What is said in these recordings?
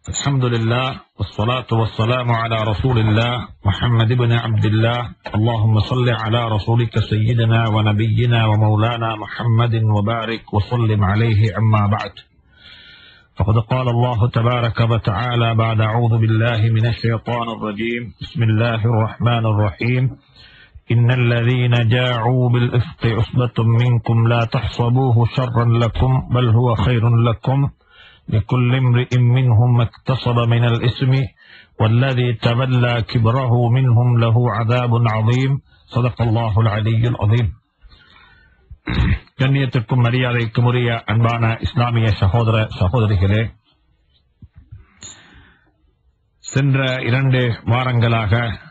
الحمد لله والصلاة والسلام على رسول الله محمد بن عبد الله اللهم صل على رسولك سيدنا ونبينا ومولانا محمد وبارك وسلم عليه أما بعد فقد قال الله تبارك وتعالى بعد أعوذ بالله من الشيطان الرجيم بسم الله الرحمن الرحيم إن الذين جاءوا بالإفق عصبة منكم لا تحسبوه شرا لكم بل هو خير لكم لكل امرئ منهم ما اكتسب من الإثم والذي تولى كبره منهم له عذاب عظيم صدق الله العلي العظيم கண்ணியத்திற்கும் மரியாதைக்கும் உரிய அன்பான இஸ்லாமிய சகோதர சகோதரிகளே சென்ற இரண்டு வாரங்களாக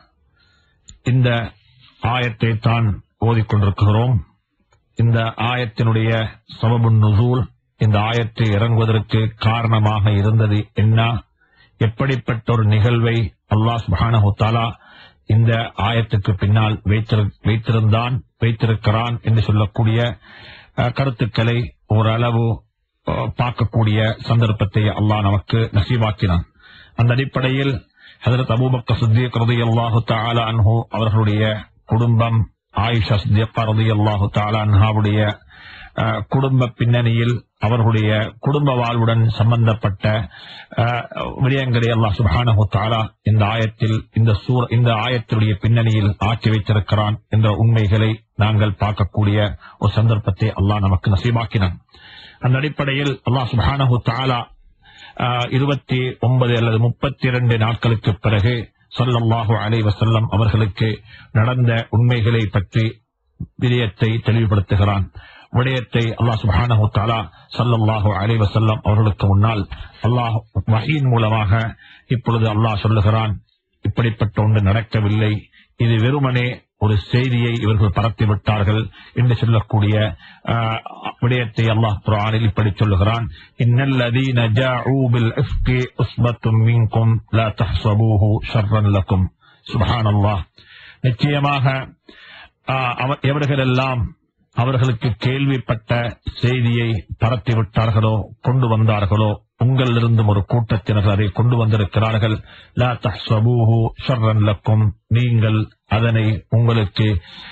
இந்த ஆயத்தை தான் ஓதிக்கொண்டிருக்கிறோம் இந்த ஆயத்தினுடைய சபபுன் நுசூல் இந்த ஆயத்தை இறங்குவதற்கு காரணமாக இருந்தது என்ன எப்படிப்பட்ட ஒரு நிகழ்வை அல்லாஹ் சுப்ஹானஹு தஆலா இந்த ஆயத்துக்கு பின்னால் வைத்திரு- வைத்திருந்தான் வைத்திருக்கிறான் என்று சொல்லக்கூடிய அஹ், கருத்துக்களை ஓரளவு அஹ், பார்க்கக்கூடிய சந்தர்ப்பத்தை அல்லாஹ் நமக்கு நசீவாக்கினான் அந்த அடிப்படையில் ஹதரத் அபூபக்கர் சித்திக் ரலியல்லாஹு தஆலா அன்ஹு அவர்களுடைய குடும்பம் ஆயிஷா சித்திகா ரலியல்லாஹு தஆலா அன்ஹாவுடைய அஹ், குடும்ப பின்னணியில் அவர்களுடைய குடும்ப வாழ்வுடன் சம்பந்தப்பட்ட அஹ், விடயங்களை அல்லாஹ் சுப்ஹானஹு தஆலா இந்த ஆயத்தில் இந்த சூர இந்த ஆயத்தினுடைய பின்னணியில் ஆக்கி வைத்திருக்கிறான் என்ற உண்மைகளை நாங்கள் பார்க்கக்கூடிய ஒரு சந்தர்ப்பத்தை அல்லாஹ் நமக்கு நசீபாக்கினான் அந்த அடிப்படையில் அல்லாஹ் சுப்ஹானஹு தஆலா இருபத்தி ஒன்பது அல்லது முப்பத்தி இரண்டு நாட்களுக்கு பிறகு ஸல்லல்லாஹு அலைஹி வஸல்லம் அவர்களுக்கு நடந்த உண்மைகளை பற்றி விடயத்தை தெளிவுபடுத்துகிறான் விடயத்தை அல்லாஹ் சுப்ஹானஹு தஆலா ஸல்லல்லாஹு அலைஹி வஸல்லம் அவர்களுக்கு முன்னால் அல்லாஹ் வஹீன் மூலமாக இப்பொழுது அல்லாஹ் சொல்லுகிறான் இப்படிப்பட்ட ஒன்று நடக்கவில்லை இது வெறுமனே ஒரு செய்தியை இவர்கள் பரப்பி விட்டார்கள் என்று சொல்லக்கூடிய ஆஹ், விடயத்தை அல்லாஹ் குர்ஆனில் இப்படி சொல்லுகிறான் இன்னல்லதீன ஜாஊ பில் இஃப்கி உஸ்பத்தும் மின்கும் லா தஹ்ஸபூஹு ஷர்ரன் லக்கும் சுப்ஹானல்லாஹ் நிச்சயமாக ஆஹ், அவர் எவர்களெல்லாம் அவர்களுக்கு கேள்விப்பட்ட செய்தியை பரப்பி விட்டார்களோ கொண்டு வந்தார்களோ உங்களிலிருந்தும் ஒரு கூட்டத்தினர் அதை கொண்டு வந்திருக்கிறார்கள் லா தஹ்ஸபூஹு ஷர்ரன் லக்கும் நீங்கள் அதனை உங்களுக்கு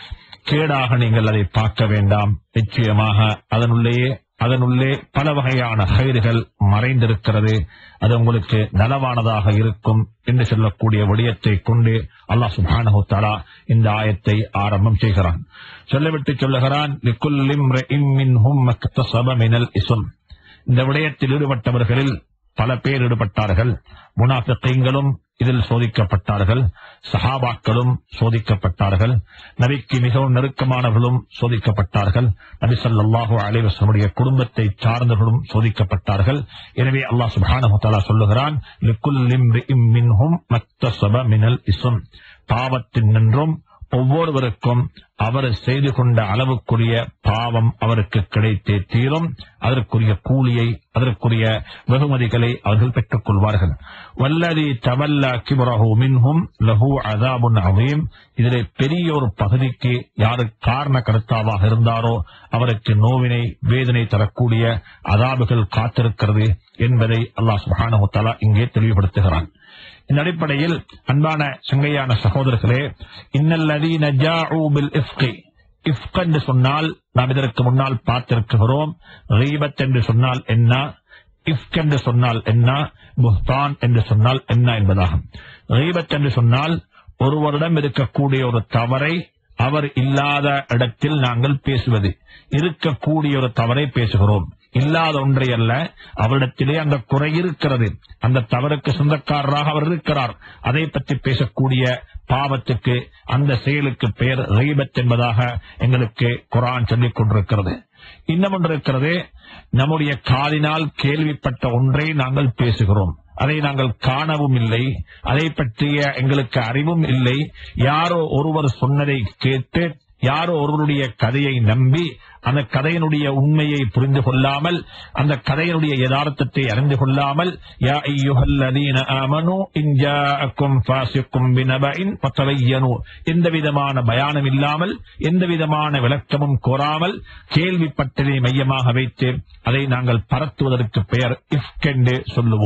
கேடாக நீங்கள் அதை பார்க்க வேண்டாம் நிச்சயமாக அதனுள்ளேயே அதனுள்ளே பல வகையான கயிறுகள் மறைந்திருக்கிறது அது உங்களுக்கு நலவானதாக இருக்கும் என்று சொல்லக்கூடிய விடயத்தை கொண்டு அல்லாஹ் சுப்ஹானஹு தஆலா இந்த ஆயத்தை ஆரம்பம் செய்கிறான் சொல்லிவிட்டு சொல்லுகிறான் "லிக்குல்லி இம்ரிஇம் மின்ஹும் மக்தஸப மினல் இஸ்ம்." இந்த விடயத்தில் ஈடுபட்டவர்களில் பல பேர் ஈடுபட்டார்கள் முனாஃபிகீன்களும் இதில் சோதிக்கப்பட்டார்கள் சஹாபாக்களும் சோதிக்கப்பட்டார்கள் நபிக்கு மிகவும் நெருக்கமானவர்களும் சோதிக்கப்பட்டார்கள் நபி ஸல்லல்லாஹு அலைஹி வஸல்லுடைய குடும்பத்தை சார்ந்தவர்களும் சோதிக்கப்பட்டார்கள் எனவே அல்லாஹ் சுப்ஹானஹு வ தஆலா சொல்லுகிறான் லிக்குல்லி இம்ரிஇம் மின்ஹும் மக்தஸப மினல் இஸ்ம் பாவத்தின் நின்றும் ஒவ்வொருவருக்கும் அவர் செய்து கொண்ட அளவுக்குரிய பாவம் அவருக்கு கிடைத்தே தீரும் அதற்குரிய கூலியை அதற்குரிய வெகுமதிகளை அவர்கள் பெற்றுக் கொள்வார்கள் வல்லதி தவல்ல கிபரஹு மின்ஹும் லஹு அதாபுன் அவீம் இதிலே பெரிய ஒரு பகுதிக்கு யாரு காரண கருத்தாவாக இருந்தாரோ அவருக்கு நோவினை வேதனை தரக்கூடிய அதாபுகள் காத்திருக்கிறது என்பதை அல்லாஹ் சுப்ஹானஹு வ தஆலா இங்கே தெளிவுபடுத்துகிறான் இந்த அடிப்படையில் அன்பான சங்கையான சகோதரர்களே இன்னல்லதீன ஜாஊ பில் இஃப்கி இஃப்க் என்று சொன்னால் நாம் இதற்கு முன்னால் பார்த்திருக்கிறோம் ரீபத் என்று சொன்னால் என்ன இஃப்க் என்று சொன்னால் என்ன புஹ்தான் என்று சொன்னால் என்ன என்பதாகும் ரீபத் என்று சொன்னால் ஒருவரிடம் இருக்கக்கூடிய ஒரு தவறை அவர் இல்லாத இடத்தில் நாங்கள் பேசுவது இருக்கக்கூடிய ஒரு தவறை பேசுகிறோம் இல்லாத ஒன்றை அல்ல அவரிடத்திலே அந்த குறை இருக்கிறது அந்த தவறுக்கு சொந்தக்காரராக அவர் இருக்கிறார் அதை பற்றி பேசக்கூடிய பாவத்துக்கு அந்த செயலுக்கு பெயர் ரீபத் என்பதாக எங்களுக்கு குரான் சொல்லிக் கொண்டிருக்கிறது இன்னும் ஒன்று இருக்கிறது நம்முடைய காதினால் கேள்விப்பட்ட ஒன்றை நாங்கள் பேசுகிறோம் அதை நாங்கள் காணவும் இல்லை அதை பற்றிய எங்களுக்கு அறிவும் இல்லை யாரோ ஒருவர் சொன்னதை கேட்டு யாரோ ஒருவருடைய கதையை நம்பி அந்த கதையினுடைய உண்மையை புரிந்து கொள்ளாமல் அந்த கதையினுடைய யதார்த்தத்தை அறிந்து கொள்ளாமல் யா ஐயுஹல்லதீன ஆமனு இன் ஜாஅக்கும் ஃபாசிக்கும் பினபஇன் ஃபதபையனு எந்த விதமான பயானம் இல்லாமல் எந்த விதமான விளக்கமும் கோராமல் கேள்விப்பட்டதை மையமாக வைத்து அதை நாங்கள் பரத்துவதற்கு பெயர் இஃப்க் என்று சொல்லுவோம்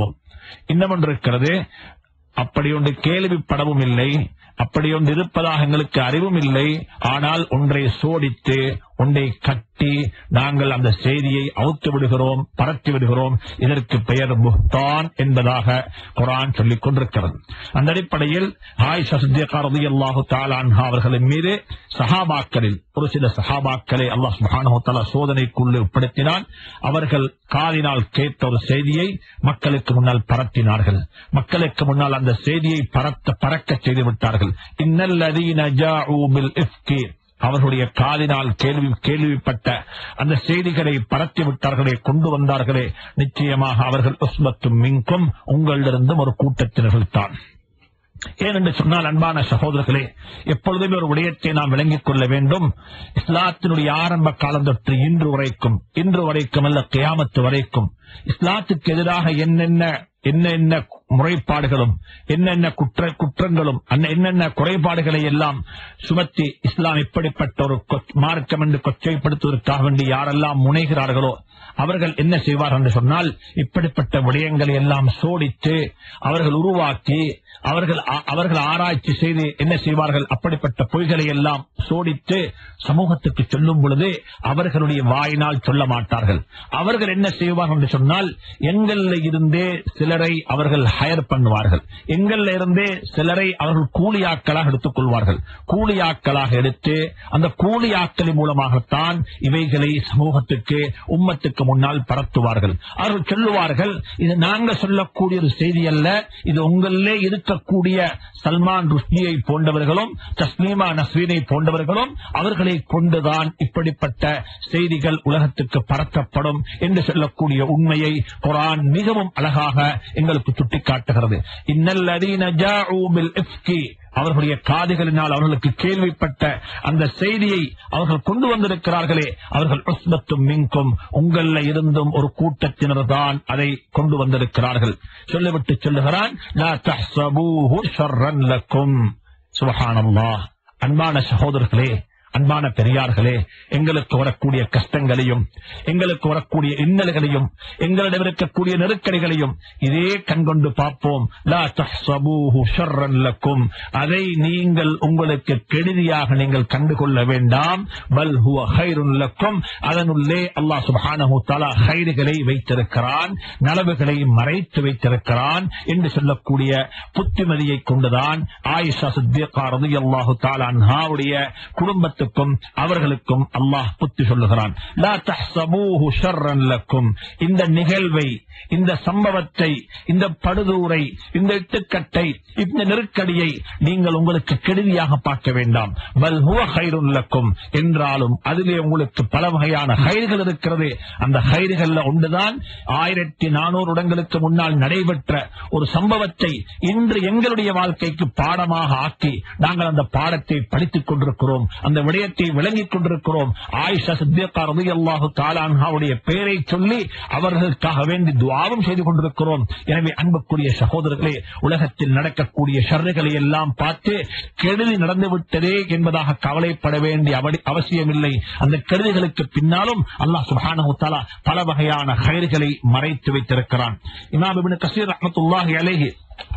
இன்னும் ஒன்று இருக்கிறது அப்படி ஒன்று கேள்விப்படவும் இல்லை அப்படி ஒன்று இருப்பதாக எங்களுக்கு அறிவும் இல்லை ஆனால் ஒன்றை சோடித்து ஒன்றை கட்டி நாங்கள் அந்த செய்தியை அவுத்து விடுகிறோம் பரத்தி விடுகிறோம் இதற்கு பெயர் முஹ்தான் என்பதாக குரான் சொல்லிக் கொண்டிருக்கிறது அந்த அடிப்படையில் ஆயிஷா சித்தியகாரதி அல்லாஹு தாலான்ஹா அவர்களின் மீது சஹாபாக்களில் ஒரு சில சஹாபாக்களை அல்லாஹ் சுப்ஹானஹு தஆலா சோதனைக்குள்ளே உட்படுத்தினான் அவர்கள் காதினால் கேட்ட ஒரு செய்தியை மக்களுக்கு முன்னால் பரத்தினார்கள் மக்களுக்கு முன்னால் அந்த செய்தியை பரத்த பறக்க செய்து விட்டார்கள் இன்னல்லதீன ஜாஊ பில் இஃப்கி அவர்களுடைய காதினால் கேள்வி கேள்விப்பட்ட அந்த செய்திகளை பரத்தி விட்டார்களே கொண்டு வந்தார்களே நிச்சயமாக அவர்கள் உஸ்மத்தும் மின்கும் உங்களிலிருந்தும் ஒரு கூட்டத்தினர்கள் தான் ஏனென்று சொன்னால் அன்பான சகோதரர்களே எப்பொழுதுமே ஒரு விடயத்தை நாம் விளங்கிக் கொள்ள வேண்டும் இஸ்லாத்தினுடைய ஆரம்ப காலம் தொற்று இன்று வரைக்கும் இன்று வரைக்கும் அல்ல கியாமத்து வரைக்கும் இஸ்லாத்துக்கு எதிராக என்னென்ன என்ன என்ன முறைப்பாடுகளும் என்னென்ன குற்ற குற்றங்களும் அன்ன- என்னென்ன குறைபாடுகளை எல்லாம் சுமத்தி இஸ்லாம் இப்படிப்பட்ட ஒரு கொ- மார்க்கம் என்று கொச்சைப்படுத்துவதற்காக வேண்டி யாரெல்லாம் முனைகிறார்களோ அவர்கள் என்ன செய்வார்கள் என்று சொன்னால் இப்படிப்பட்ட விடயங்களை எல்லாம் சோடித்து அவர்கள் உருவாக்கி அவர்கள் ஆ- அவர்கள் ஆராய்ச்சி செய்து என்ன செய்வார்கள் அப்படிப்பட்ட பொய்களை எல்லாம் சோடித்து சமூகத்துக்கு சொல்லும் பொழுது அவர்களுடைய வாயினால் சொல்ல மாட்டார்கள் அவர்கள் என்ன செய்வார்கள் என்று சொன்னால் எங்கள்ல இருந்தே சிலரை அவர்கள் ஹயர் பண்ணுவார்கள் எங்கள்ல இருந்தே சிலரை அவர்கள் கூலியாக்களாக எடுத்துக் கொள்வார்கள் கூலியாக்களாக எடுத்து அந்த கூலியாக்களின் மூலமாகத்தான் இவைகளை சமூகத்துக்கு உம்மத்துக்கு முன்னால் பரத்துவார்கள் அவர்கள் சொல்லுவார்கள் இது நாங்க சொல்லக்கூடிய ஒரு செய்தி அல்ல இது உங்களிலே இருக்கக்கூடிய சல்மான் ருஷ்டியை போன்றவர்களும் தஸ்லீமா நஸ்வீனை போன்றவர்களும் அவர்களை கொண்டுதான் இப்படிப்பட்ட செய்திகள் உலகத்துக்கு பரத்தப்படும் என்று சொல்லக்கூடிய உண்மையை குரான் மிகவும் அழகாக எங்களுக்கு சுட்டிக்காட்டுகிறது இன்னல்லதீன ஜாஊ பில் இஃப்கி அவர்களுடைய காதுகளினால் அவர்களுக்கு கேள்விப்பட்ட அந்த செய்தியை அவர்கள் கொண்டு வந்திருக்கிறார்களே அவர்கள் உஸ்மத்தும் மின்கும் உங்கள இருந்தும் ஒரு கூட்டத்தினர் தான் அதை கொண்டு வந்திருக்கிறார்கள் சொல்லிவிட்டு சொல்லுகிறான் "லா தஹ்சபூஹு ஷர்ரன் லக்கும்." சுப்ஹானல்லாஹ் அன்பான சகோதரர்களே அன்பான பெரியார்களே எங்களுக்கு வரக்கூடிய கஷ்டங்களையும் எங்களுக்கு வரக்கூடிய இன்னல்களையும் எங்களிடம் இருக்கக்கூடிய நெருக்கடிகளையும் இதே கண்கொண்டு பார்ப்போம் லா தஹ்சபூஹு ஷர்ரன் லக்கும் அதை நீங்கள் உங்களுக்கு கெடுதியாக நீங்கள் கண்டுகொள்ள வேண்டாம் பல் ஹுவ ஹைருன் லக்கும் அதனுள்ளே அல்லாஹ் சுப்ஹானஹு தஆலா ஹைறுகளை வைத்திருக்கிறான் நலவுகளை மறைத்து வைத்திருக்கிறான் என்று சொல்லக்கூடிய புத்திமதியை கொண்டுதான் ஆயிஷா சித்திகா ரலியல்லாஹு தஆலா அன்ஹாவுடைய குடும்பத்துக்கும் அவர்களுக்கும் அல்லாஹ் புத்தி சொல்லுகிறான் லா தஹ்சபூஹு ஷர்ரன் லக்கும் இந்த நிகழ்வை இந்த சம்பவத்தை இந்த படுதூரை இந்த இட்டுக்கட்டை இந்த நெருக்கடியை நீங்கள் உங்களுக்கு கெடுதியாக பார்க்க வேண்டாம் பல் ஹுவ ஹைருன் லக்கும் என்றாலும் அதிலே உங்களுக்கு பல வகையான ஹைர்கள் இருக்கிறது அந்த ஹைர்கள்ல ஒன்றுதான் ஆயிரத்தி நானூறு இடங்களுக்கு முன்னால் நடைபெற்ற ஒரு சம்பவத்தை இன்று எங்களுடைய வாழ்க்கைக்கு பாடமாக ஆக்கி நாங்கள் அந்த பாடத்தை படித்துக் கொண்டிருக்கிறோம் அந்த விடயத்தை விளங்கிக் கொண்டிருக்கிறோம் ஆயிஷா சித்தியக்கா ரலியல்லாஹு தாலான்ஹாவுடைய பெயரை சொல்லி அவர்களுக்காக வேண்டி துவாவும் செய்து கொண்டிருக்கிறோம் எனவே அன்புக்குரிய சகோதரர்களே உலகத்தில் நடக்கக்கூடிய ஷர்றுகளை எல்லாம் பார்த்து கெடுதி நடந்துவிட்டதே என்பதாக கவலைப்பட வேண்டிய அவடி- அவசியமில்லை அந்த கெடுதிகளுக்கு பின்னாலும் அல்லாஹ் சுப்ஹானஹு தஆலா பல வகையான ஹைர்களை மறைத்து வைத்திருக்கிறான் இமாம் இப்னு கஸீர் ரஹ்மத்துல்லாஹி அலைஹி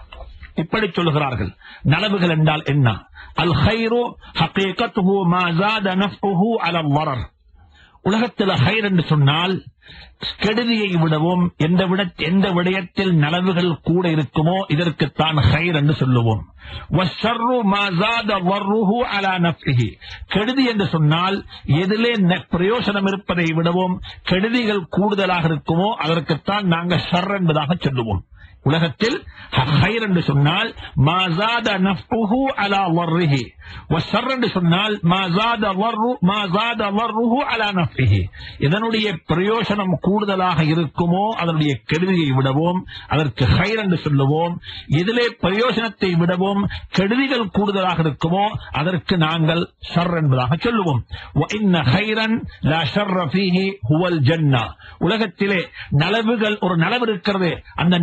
இப்படி சொல்லுகிறார்கள் நலவுகள் என்றால் என்ன அல் ஹைரு ஹகீகத்துஹு மா ஜாத நஃப்ஹு அலா வரர் உலகத்தில் ஹைர் என்று சொன்னால் கெடுதியை விடவும் எந்த விட எந்த விடயத்தில் நலவுகள் கூட இருக்குமோ இதற்குத்தான் ஹைர் என்று சொல்லுவோம் வஷ்ஷர்ரு மா ஜாத வர்ருஹு அலா நஃப்ஹி. கெடுதி என்று சொன்னால் எதிலே ந- பிரயோசனம் இருப்பதை விடவும் கெடுதிகள் கூடுதலாக இருக்குமோ அதற்குத்தான் நாங்கள் ஷர் என்பதாக சொல்லுவோம் உலகத்தில் ஹைர் என்று சொன்னால் மாசாத நஃப்ஹு அலா வர்ரிஹி வஷர் என்று சொன்னால் மாசாத வர்ரு மாசாத வர்ருஹு அலா நஃப்ஹி இதனுடைய பிரயோசனம் கூடுதலாக இருக்குமோ அதனுடைய கெடுதியை விடவும் அதற்கு ஹைர் என்று சொல்லுவோம் இதிலே பிரயோசனத்தை விடவும் கெடுதிகள் கூடுதலாக இருக்குமோ அதற்கு நாங்கள் ஷர் என்பதாக சொல்லுவோம் وَإِنَّ خَيْرًا لَا شَرَّ فِيهِ هُوَ الْجَنَّةُ உலகத்திலே நலவுகள் ஒரு நலவு இருக்கிறது அந்த நலவுக்கு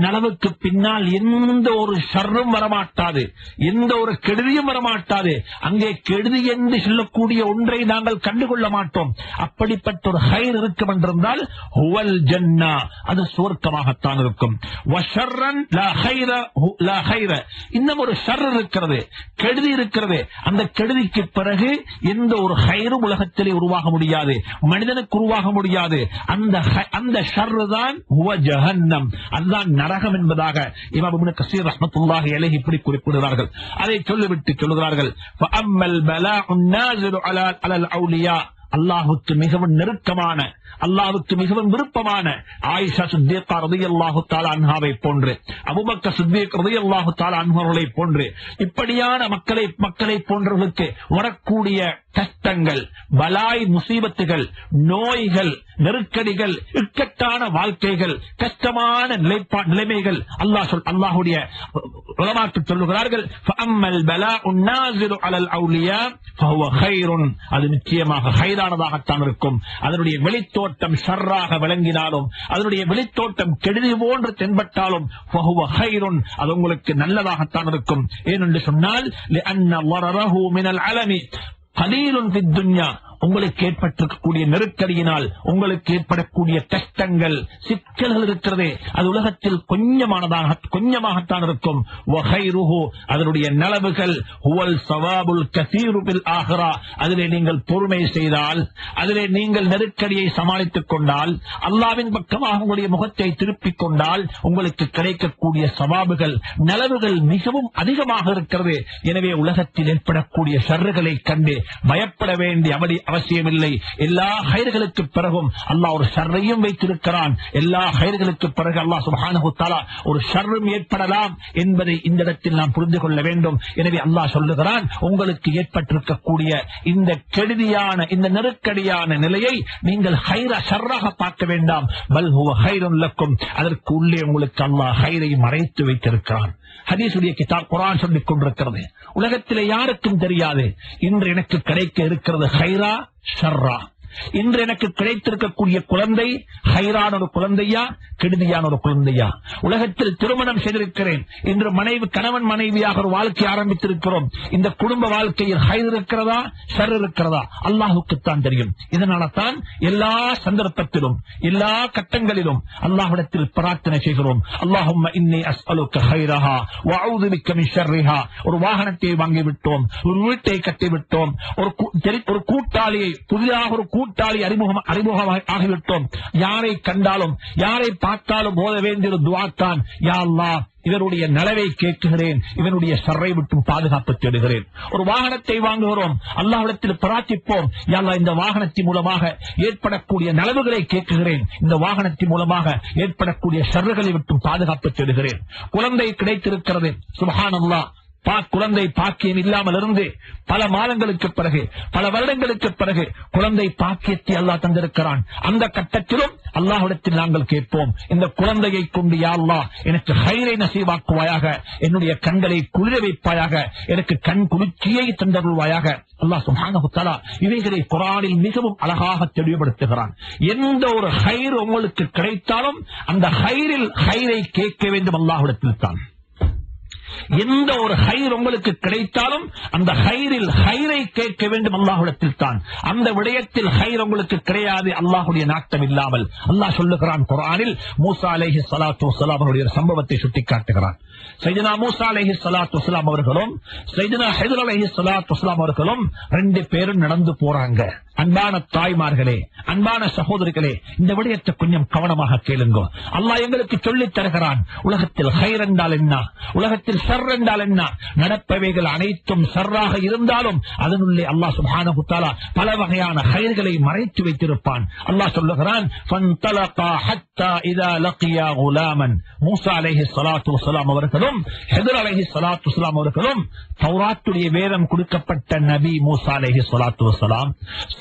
அதற்கு பின்னால் எந்த ஒரு ஷர்ரும் வரமாட்டாது எந்த ஒரு கெடுதியும் வரமாட்டாது அங்கே கெடுதி என்று சொல்லக்கூடிய ஒன்றை நாங்கள் கண்டுகொள்ள மாட்டோம் அப்படிப்பட்ட ஒரு ஹைர் இருக்கும் என்றிருந்தால் ஹுவல் ஜன்னா அது சுவர்க்கமாகத்தான் இருக்கும் வஷர்ரன் லா ஹைர ஹு- லா ஹைர. இன்னும் ஒரு ஷர் இருக்கிறது கெடுதி இருக்கிறது அந்த கெடுதிக்கு பிறகு எந்த ஒரு ஹைரும் உலகத்திலே உருவாக முடியாது மனிதனுக்கு உருவாக முடியாது அந்த ஹ- அந்த ஷர் தான் ஹுவ ஜஹன்னம் அதுதான் நரகம் என்பதாக இமாம் இப்னு கஸீர் ரஹ்மத்துல்லாஹி அலைஹி இப்படி குறிப்பிடுகிறார்கள் அதை சொல்லிவிட்டு சொல்கிறார்கள் ஃபஅம்மல் பலாஉன் நாஸிலு அலா அலல் அவுலியா அல்லாஹுக்கு மிகவும் நெருக்கமான அல்லாஹுக்கு மிகவும் விருப்பமான ஆயிஷா சித்திகா ரதியல்லாஹு தஆலா அன்ஹாவை போன்று அபூபக்கர் சித்திக் ரதியல்லாஹு தஆலா அன்ஹவர்களை போன்று இப்படியான மக்களை மக்களை போன்றவர்களுக்கு வரக்கூடிய கஷ்டங்கள் பலாய் முசீபத்துகள் நோய்கள் நெருக்கடிகள் இக்கட்டான வாழ்க்கைகள் கஷ்டமான நிலைப்பா நிலைமைகள் அல்லாஹ் சொல் அல்லாஹுடைய உலமாக்கு சொல்லுகிறார்கள் ஃபஅம்மல் பலாஉன் நாஸிலு அலல் அவுலியா ஃபஹுவ கைருன் அது நிச்சயமாக ஹைரானதாகத்தான் இருக்கும் அதனுடைய வெளித்தோட்டம் ஷர்ராக விளங்கினாலும் அதனுடைய வெளித்தோட்டம் கெடுதி போன்று தென்பட்டாலும் ஃபஹுவ கைருன் அது உங்களுக்கு நல்லதாகத்தான் இருக்கும் ஏனென்று சொன்னால் لأن ضرره من العلم قليل في الدنيا உங்களுக்கு ஏற்பட்டிருக்கக்கூடிய நெருக்கடியினால் உங்களுக்கு ஏற்படக்கூடிய கஷ்டங்கள் சிக்கல்கள் இருக்கிறதே அது உலகத்தில் கொஞ்சமானதாக கொஞ்சமாகத்தான் இருக்கும் வகைருஹு அதனுடைய நலவுகள் ஹுவல் சவாபுல் கசீரு பில் ஆஹ்ரா அதிலே நீங்கள் பொறுமை செய்தால் அதிலே நீங்கள் நெருக்கடியை சமாளித்துக் கொண்டால் அல்லாவின் பக்கமாக உங்களுடைய முகத்தை திருப்பிக் கொண்டால் உங்களுக்கு கிடைக்கக்கூடிய சவாபுகள் நலவுகள் மிகவும் அதிகமாக இருக்கிறது எனவே உலகத்தில் ஏற்படக்கூடிய ஷர்றுகளை கண்டு பயப்பட வேண்டிய அவதி அவசியமில்லை எல்லா ஹைர்களுக்கு பிறகும் அல்லாஹ் ஒரு ஷர்ரையும் வைத்திருக்கிறான் எல்லா ஹைர்களுக்கு பிறகு அல்லாஹ் சுப்ஹானஹு தஆலா ஒரு ஷர்ரும் ஏற்படலாம் என்பதை இந்த இடத்தில் நாம் புரிந்து கொள்ள வேண்டும் எனவே அல்லாஹ் சொல்லுகிறான் உங்களுக்கு ஏற்பட்டிருக்கக்கூடிய இந்த கெடுதியான இந்த நெருக்கடியான நிலையை நீங்கள் ஹைர ஷர்ராக பார்க்க வேண்டாம் பல் ஹுவ ஹைருன் லக்கும் அதற்கு உள்ளே உங்களுக்கு அல்லாஹ் ஹைரை மறைத்து வைத்திருக்கிறான் ஹதீசுடைய கிதாப் குரான் சொல்லிக் கொண்டிருக்கிறது உலகத்திலே யாருக்கும் தெரியாது இன்று எனக்கு கிடைக்க இருக்கிறது ஹைரா ஷர்ரா இன்று எனக்கு கிடைத்திருக்கக்கூடிய குழந்தை ஹைரான ஒரு குழந்தையா கெடுதியான ஒரு குழந்தையா உலகத்தில் திருமணம் செய்திருக்கிறேன் இன்று மனைவி கணவன் மனைவியாக ஒரு வாழ்க்கை ஆரம்பித்திருக்கிறோம் இந்த குடும்ப வாழ்க்கையில் ஹைர் இருக்கிறதா ஷர் இருக்கிறதா அல்லாஹுக்குத்தான் தெரியும் இதனால தான் எல்லா சந்தர்ப்பத்திலும் எல்லா கட்டங்களிலும் அல்லாஹ்விடத்தில் பிரார்த்தனை செய்கிறோம் அல்லாஹும்ம இன்னி அஸ்அலுக்க ஹைரஹா வஅஊது பிக்க மின் ஷர்ரிஹா ஒரு வாகனத்தை வாங்கி விட்டோம் ஒரு வீட்டை கட்டி விட்டோம் ஒரு கூ- தெரி- ஒரு கூட்டாளியை புதிதாக ஒரு கூட்டாளி அறிமுகம் அறிமுகம் ஆகிவிட்டோம் யாரை கண்டாலும் யாரை பார்த்தாலும் போத வேண்டிய ஒரு துவாத்தான் யா அல்லாஹ் இவருடைய நலவை கேட்குகிறேன் இவனுடைய சர்ரை விட்டும் பாதுகாப்பு தேடுகிறேன் ஒரு வாகனத்தை வாங்குகிறோம் அல்லாஹ்விடத்தில் பிரார்த்திப்போம் யா அல்லாஹ் இந்த வாகனத்தின் மூலமாக ஏற்படக்கூடிய நலவுகளை கேட்குகிறேன் இந்த வாகனத்தின் மூலமாக ஏற்படக்கூடிய சர்றுகளை விட்டும் பாதுகாப்பு தேடுகிறேன் குழந்தை கிடைத்திருக்கிறது சுபஹானல்லாஹ் பா குழந்தை பாக்கியம் இல்லாமல் இருந்து பல மாதங்களுக்கு பிறகு பல வருடங்களுக்கு பிறகு குழந்தை பாக்கியத்தை அல்லாஹ் தந்திருக்கிறான் அந்த கட்டத்திலும் அல்லாஹ்விடத்தில் நாங்கள் கேட்போம் இந்த குழந்தையை கொண்டு யா அல்லாஹ் எனக்கு ஹைரை நசீவாக்குவாயாக என்னுடைய கண்களை குளிர வைப்பாயாக எனக்கு கண் குளிர்ச்சியை தந்தருள்வாயாக அல்லாஹ் சுப்ஹானஹு தஆலா இவைகளை குர்ஆனில் மிகவும் அழகாக தெளிவுபடுத்துகிறான் எந்த ஒரு ஹைர் உங்களுக்கு கிடைத்தாலும் அந்த ஹைரில் ஹைரை கேட்க வேண்டும் அல்லாஹ்விடத்தில் தான் எந்த ஒரு ஹைர் உங்களுக்கு கிடைத்தாலும் அந்த ஹைரில் ஹைரை கேட்க வேண்டும் அல்லாஹுடத்தில் தான் அந்த விடயத்தில் ஹைர் உங்களுக்கு கிடையாது அல்லாஹுடைய நாட்டம் இல்லாமல் அல்லாஹ் சொல்லுகிறான் குரானில் மூசா அலேஹி சலாத்து வசலாம் அவருடைய சம்பவத்தை சுட்டிக்காட்டுகிறான் சைதனா மூசா அலேஹி சலாத்து வசலாம் அவர்களும் சைதனா ஹைதர் அலேஹி சலாத்து வசலாம் அவர்களும் ரெண்டு பேரும் நடந்து போறாங்க அன்பான தாய்மார்களே அன்பான சகோதரிகளே இந்த விடயத்தை கொஞ்சம் கவனமாக கேளுங்க அல்லாஹ் எங்களுக்கு சொல்லித் தருகிறான் உலகத்தில் ஹைர் என்றால் என்ன உலகத்தில் சர் என்றால் என்ன நடப்பவைகள் அனைத்தும் சர்ராக இருந்தாலும் அதனுள்ளே அல்லாஹ் சுப்ஹானஹு தஆலா பல வகையான ஹைர்களை மறைத்து வைத்திருப்பான் அல்லாஹ் சொல்லுகிறான் ஃபன்தலகா ஹத்தா இதா லகியா குலாமன் மூசா அலைஹி ஸலாத்து வஸலாம் அவர்களும் ஹிதர் அலைஹி ஸலாத்து வஸலாம் அவர்களும் தௌராத்துடைய வேதம் கொடுக்கப்பட்ட நபி மூசா அலைஹி ஸலாத்து வஸலாம்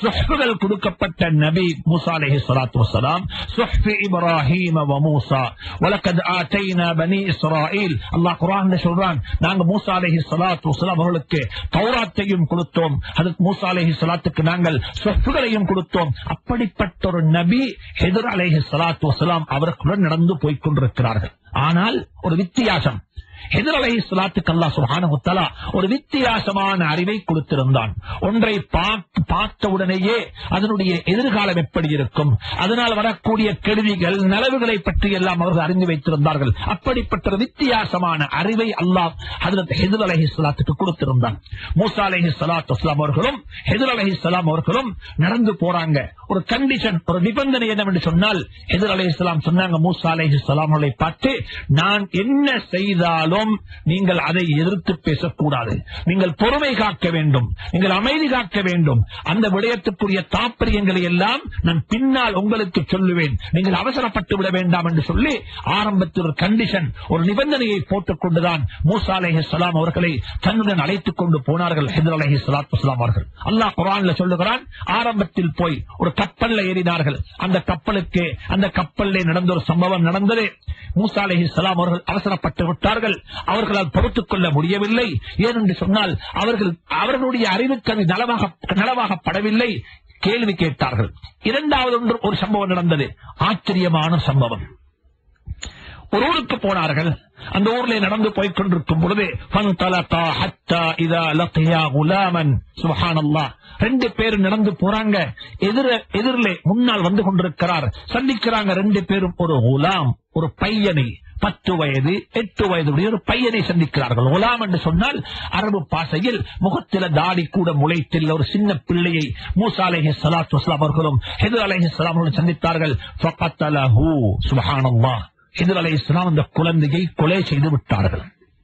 சுஹ்புகள் கொடுக்கப்பட்ட நபி மூசா அலைஹி ஸலாத்து வஸலாம் சுஹ்பு இப்ராஹீம வ மூசா வலகத் ஆதைனா பனி இஸ்ராயீல் அல்லாஹ் குர்ஆன்ல சொல்றான் நாங்க மூசா அலைஹி ஸலாத்து வஸலாம் அவர்களுக்கு தௌராத்தையும் கொடுத்தோம் ஹஜரத் மூசா அலைஹி ஸலாத்துக்கு நாங்கள் சுஹ்புகளையும் கொடுத்தோம் அப்படிப்பட்ட ஒரு நபி ஹிதர் அலைஹி ஸலாத்து வஸலாம் அவர்களுடன் நடந்து போய்க் கொண்டிருக்கிறார்கள் ஆனால் ஒரு வித்தியாசம் ஹிதர் அலைஹி ஸலாத்துக்கு அல்லாஹ் சுப்ஹானஹு தஆலா ஒரு வித்தியாசமான அறிவை கொடுத்திருந்தான் ஒன்றை பார்த்து- பார்த்த உடனேயே அதனுடைய எதிர்காலம் எப்படி இருக்கும் அதனால் வரக்கூடிய கெடுதிகள் நலவுகளை பற்றி எல்லாம் அவர்கள் அறிந்து வைத்திருந்தார்கள் அப்படிப்பட்ட ஒரு வித்தியாசமான அறிவை அல்லாஹ் ஹஜரத் ஹிதர் அலைஹி ஸலாத்துக்கு கொடுத்திருந்தான் மூசா அலைஹி ஸலாத்து வஸலாம் அவர்களும் ஹிதர் அலைஹி ஸலாம் அவர்களும் நடந்து போறாங்க ஒரு கண்டிஷன் ஒரு நிபந்தனை என்னவென்று சொன்னால் ஹிதர் அலைஹி ஸலாம் சொன்னாங்க மூசா அலைஹி ஸலாம் அவர்களை பார்த்து நான் என்ன செய்தாலும் நீங்கள் அதை எதிர்த்து பேசக்கூடாது நீங்கள் பொறுமை காக்க வேண்டும் நீங்கள் அமைதி காக்க வேண்டும் அந்த விடயத்துக்குரிய தாற்பயங்களை எல்லாம் நான் பின்னால் உங்களுக்கு சொல்லுவேன் நீங்கள் அவசரப்பட்டு விட வேண்டாம் என்று சொல்லி ஆரம்பத்தில் ஒரு கண்டிஷன் ஒரு நிபந்தனையை போட்டுக் கொண்டுதான் மூசா அலைஹி ஸலாம் அவர்களை தன்னுடன் அழைத்துக் கொண்டு போனார்கள் ஹிதர் அலைஹி ஸலாத்து வஸலாம் அவர்கள் அல்லாஹ் குர்ஆன்ல சொல்லுகிறான் ஆரம்பத்தில் போய் ஒரு கப்பல்ல ஏறினார்கள் அந்த கப்பலுக்கு அந்த கப்பலிலே நடந்த ஒரு சம்பவம் நடந்தது மூசா அலைஹி ஸலாம் அவர்கள் அவசரப்பட்டு விட்டார்கள் அவர்களால் பொறுத்துக் கொள்ள முடியவில்லை ஏனென்று சொன்னால் அவர்கள் அவர்களுடைய அறிவுக்கு அது நலவாக நலவாகப்படவில்லை கேள்வி கேட்டார்கள் இரண்டாவது ஒன்று ஒரு சம்பவம் நடந்தது ஆச்சரியமான சம்பவம் ஒரு ஊருக்கு போனார்கள் அந்த ஊர்ல நடந்து போய்க் கொண்டிருக்கும் பொழுது فانطلقا حتى اذا لقيا غلاما سبحان الله ரெண்டு பேரும் நடந்து போறாங்க எதிர எதிரிலே முன்னால் வந்து கொண்டிருக்கிறார் சந்திக்கிறாங்க ரெண்டு பேரும் ஒரு குலாம் ஒரு பையனை பத்து வயது எட்டு வயதுடைய ஒரு பையனை சந்திக்கிறார்கள் குலாம் என்று சொன்னால் அரபு பாசையில் முகத்தில தாடி கூட முளைத்தில் ஒரு சின்ன பிள்ளையை மூசா அலைஹி ஸலாத்து வஸலாம் அவர்களும் ஹிதர் அலைஹி ஸலாம் அவர்களும் சந்தித்தார்கள் ஃபகத்தலஹு சுப்ஹானல்லாஹ் ஹிதர் அலை இஸ்லாம் அந்த குழந்தையை கொலை செய்து விட்டார்கள்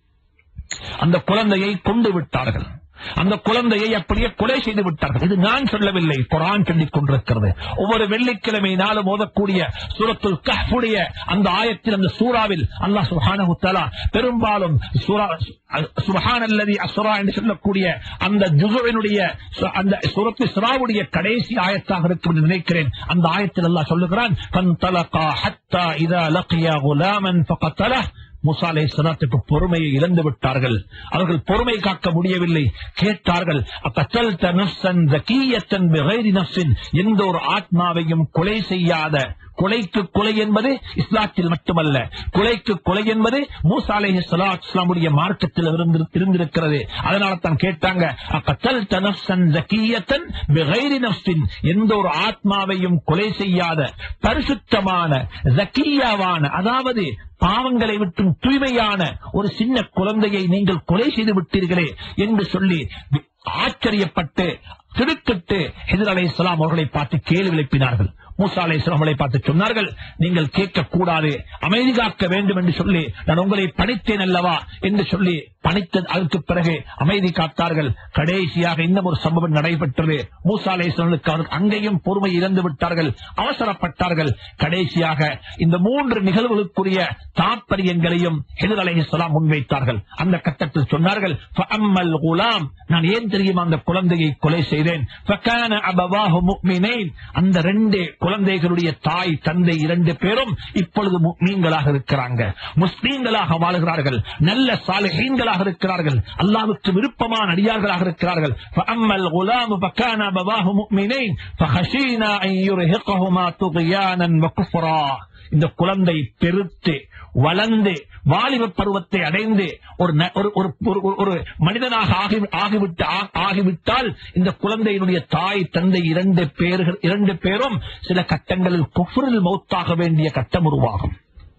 அந்த குழந்தையை கொண்டு விட்டார்கள் அந்த குழந்தையை அப்படியே கொலை செய்து விட்டார்கள் இது நான் சொல்லவில்லை குரான் சொல்லிக் கொண்டிருக்கிறது ஒவ்வொரு வெள்ளிக்கிழமை நாளும் ஓதக்கூடிய சூரத்துல் கஹ்ஃபுடைய அந்த ஆயத்தில் அந்த சூறாவில் அல்லாஹ் சுப்ஹானஹு தஆலா பெரும்பாலும் சூரா சுபஹானல்லதி அஸ்ரா என்று சொல்லக்கூடிய அந்த ஜுசுவினுடைய சு- அந்த சூரத்து இஸ்ராவுடைய கடைசி ஆயத்தாக இருக்கும் என்று நினைக்கிறேன் அந்த ஆயத்தில் அல்லாஹ் சொல்லுகிறான் فانطلقا حتى اذا لقيا غلاما فقتله மூசா அலை சலாத்துக்கு பொறுமையை இழந்து விட்டார்கள் அவர்கள் பொறுமை காக்க முடியவில்லை கேட்டார்கள் அக்கத்தல்த நஃப்ஸன் ஸகிய்யத்தன் பிகைரி நஃப்ஸின் எந்த ஒரு ஆத்மாவையும் கொலை செய்யாத கொலைக்கு கொலை என்பது இஸ்லாத்தில் மட்டுமல்ல கொலைக்கு கொலை என்பது மூசா அலைஹி ஸலாத்து இஸ்லாமுடைய மார்க்கத்தில் இருந்து- இருந்திருக்கிறது அதனால தான் கேட்டாங்க அக்கத்தல்த நஃப்ஸன் ஸகிய்யத்தன் பிகைரி நஃப்ஸின் எந்த ஒரு ஆத்மாவையும் கொலை செய்யாத பரிசுத்தமான ஜக்கியாவான அதாவது பாவங்களை விட்டும் தூய்மையான ஒரு சின்ன குழந்தையை நீங்கள் கொலை செய்து விட்டீர்களே என்று சொல்லி ஆச்சரியப்பட்டு திடுக்கிட்டு ஹிதர் அலை இஸ்லாம் அவர்களை பார்த்து கேள்வி எழுப்பினார்கள் மூசா அலை இஸ்லாம் அவர்களை பார்த்து சொன்னார்கள் நீங்கள் கேட்கக்கூடாது அமைதி காக்க வேண்டும் என்று சொல்லி நான் உங்களை பணித்தேன் அல்லவா என்று சொல்லி பணித்த அதற்கு பிறகு அமைதி காத்தார்கள் கடைசியாக இன்னும் ஒரு சம்பவம் நடைபெற்றது மூசா அலை இஸ்லாமுக்கு அவர்கள் அங்கேயும் பொறுமை இழந்து விட்டார்கள் அவசரப்பட்டார்கள் கடைசியாக இந்த மூன்று நிகழ்வுகளுக்குரிய தாற்பயங்களையும் ஹிதர் அலை இஸ்லாம் முன்வைத்தார்கள் அந்த கட்டத்தில் சொன்னார்கள் "ஃபஅம்மல் குலாம் நான் ஏன் தெரியுமா அந்த குழந்தையை கொலை செய்தேன் ஃபகான அபவாஹு முஃமினீன் அந்த ரெண்டு குழந்தைகளுடைய தாய் தந்தை இரண்டு பேரும் இப்பொழுது முக்மீன்களாக இருக்கிறாங்க முஸ்லீம்களாக வாழுகிறார்கள் நல்ல சாலிஹீன்களாக இருக்கிறார்கள் அல்லாஹ்வுக்கு விருப்பமான அடியார்களாக இருக்கிறார்கள் فأما الغلام فكان أبواه مؤمنين فخشينا أن يرهقهما طغيانا وكفرا இந்த குழந்தை பெருத்து வளர்ந்து வாலிப பருவத்தை அடைந்து ஒரு ந- ஒரு- ஒரு- ஒரு- ஒரு மனிதனாக ஆகி- ஆகிவிட்டு ஆ- ஆகிவிட்டால் இந்த குழந்தையினுடைய தாய் தந்தை இரண்டு பேர்கள் இரண்டு பேரும் சில கட்டங்களில் குஃபரில் மௌத்தாக வேண்டிய கட்டம் உருவாகும்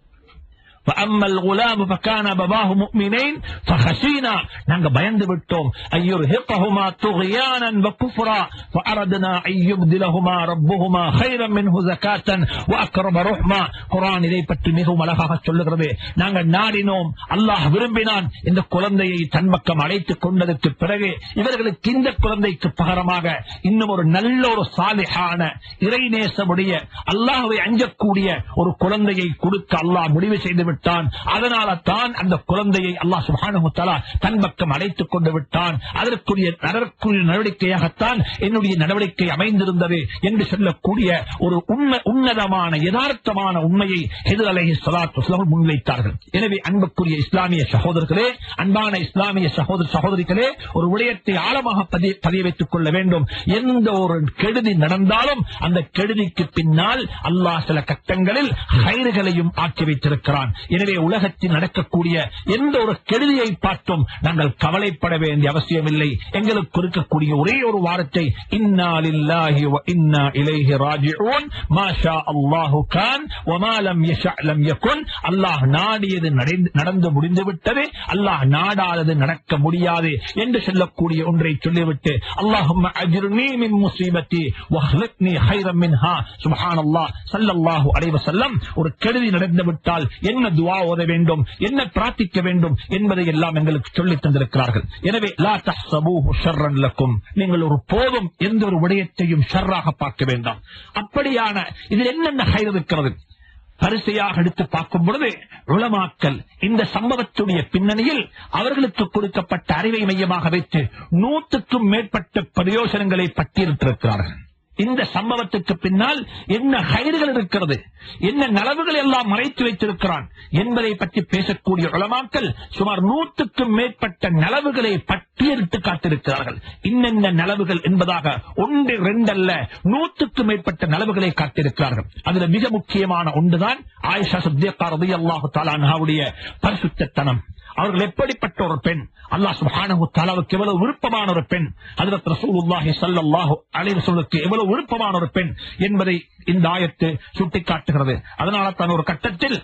فأما الغلام فكان باباه مؤمنين فخشينا நாங்க பயந்து விட்டோம் أيرهقهما طغيانا وكفرا فأردنا أن يبدلهما ربهما خيرا منه زكاة وأقرب رحما குர்ஆன் இதை பற்றி மிகவும் அழகாக சொல்லுகிறது நாங்கள் நாடினோம் அல்லாஹ் விரும்பினான் இந்த குழந்தையை தன் பக்கம் அழைத்துக் கொண்டதற்கு பிறகு இவர்களுக்கு இந்த குழந்தைக்கு பகரமாக இன்னும் ஒரு நல்ல ஒரு சாலிஹான இறைநேசமுடைய அல்லாஹ்வை அஞ்சக்கூடிய ஒரு குழந்தையை கொடுக்க அல்லாஹ் முடிவு செய்து விட்டான் அதனால தான் அந்த குழந்தையை அல்லாஹ் சுப்ஹானஹு வ தஆலா தன் பக்கம் அழைத்துக் கொண்டு விட்டான் அதற்குரிய அதற்குரிய நடவடிக்கையாகத்தான் என்னுடைய நடவடிக்கை அமைந்திருந்தது என்று சொல்லக்கூடிய ஒரு உண்மை உன்னதமான யதார்த்தமான உண்மையை ஹிதர் அலைஹி ஸலாத்து வஸலாம் முன்வைத்தார்கள் எனவே அன்புக்குரிய இஸ்லாமிய சகோதரர்களே அன்பான இஸ்லாமிய சகோதர சகோதரிகளே ஒரு விடயத்தை ஆழமாக பதிய பதிய வைத்துக் கொள்ள வேண்டும் எந்த ஒரு கெடுதி நடந்தாலும் அந்த கெடுதிக்கு பின்னால் அல்லாஹ் சில கட்டங்களில் கயிறுகளையும் ஆக்கி வைத்திருக்கிறான் எனவே உலகத்தில் நடக்கக்கூடிய எந்த ஒரு கெடுதியை பார்த்தும் நாங்கள் கவலைப்பட வேண்டிய அவசியமில்லை எங்களுக்கு இருக்கக்கூடிய ஒரே ஒரு வாரத்தை இன்னா லில்லாஹி வ இன்னா இலைஹி ராஜிஊன் மா ஷா அல்லாஹு கான் வ மா லம் யஷா லம் யகுன் அல்லாஹ் நாடியது நடந்து- நடந்து முடிந்து விட்டது அல்லாஹ் நாடாதது நடக்க முடியாது என்று சொல்லக்கூடிய ஒன்றை சொல்லிவிட்டு அல்லாஹும்ம அஜ்ருனி மின் முஸீபத்தி வஹ்லிக்னி ஹைரம் மின்ஹா சுப்ஹானல்லாஹ் ஸல்லல்லாஹு அலைஹி வஸல்லம் ஒரு கெடுதி நடந்து விட்டால் என்ன துஆ ஓத வேண்டும் என்ன பிரார்த்திக்க வேண்டும் என்பதை எல்லாம் எங்களுக்கு சொல்லித் தந்திருக்கிறார்கள் எனவே லா தஹ்சபூஹு ஷர்ரன் லக்கும் நீங்கள் ஒரு போதும் எந்த ஒரு விடயத்தையும் ஷர்ராக பார்க்க வேண்டாம் அப்படியான இதில் என்னென்ன ஹைர் இருக்கிறது வரிசையாக எடுத்து பார்க்கும் பொழுது உளமாக்கல் இந்த சம்பவத்துடைய பின்னணியில் அவர்களுக்கு கொடுக்கப்பட்ட அறிவை மையமாக வைத்து நூற்றுக்கும் மேற்பட்ட பிரயோசனங்களை பட்டியலிட்டிருக்கிறார்கள் இந்த சம்பவத்துக்கு பின்னால் என்ன கயிறுகள் இருக்கிறது என்ன நலவுகள் எல்லாம் மறைத்து வைத்திருக்கிறான் என்பதை பற்றி பேசக்கூடிய உளமாக்கல் சுமார் நூற்றுக்கும் மேற்பட்ட நலவுகளை பட்டியலிட்டு காத்திருக்கிறார்கள் இன்னென்ன நலவுகள் என்பதாக ஒன்று ரெண்டல்ல நூற்றுக்கும் மேற்பட்ட நலவுகளை காத்திருக்கிறார்கள் அதுல மிக முக்கியமான ஒன்றுதான் ஆயிஷா சத்தியக்கா ரலியல்லாஹு தஆலா அன்ஹாவுடைய பரிசுத்தத்தனம் அவர்கள் எப்படிப்பட்ட ஒரு பெண் அல்லாஹ் சுப்ஹானஹு தஆலாவுக்கு எவ்வளவு விருப்பமான ஒரு பெண் ஹஜ்ரத் ரசூலுல்லாஹி ஸல்லல்லாஹு அலைஹி வஸல்லுக்கு எவ்வளவு விருப்பமான ஒரு பெண் என்பதை இந்த ஆயத்து சுட்டிக்காட்டுகிறது அதனால தான் ஒரு கட்டத்தில்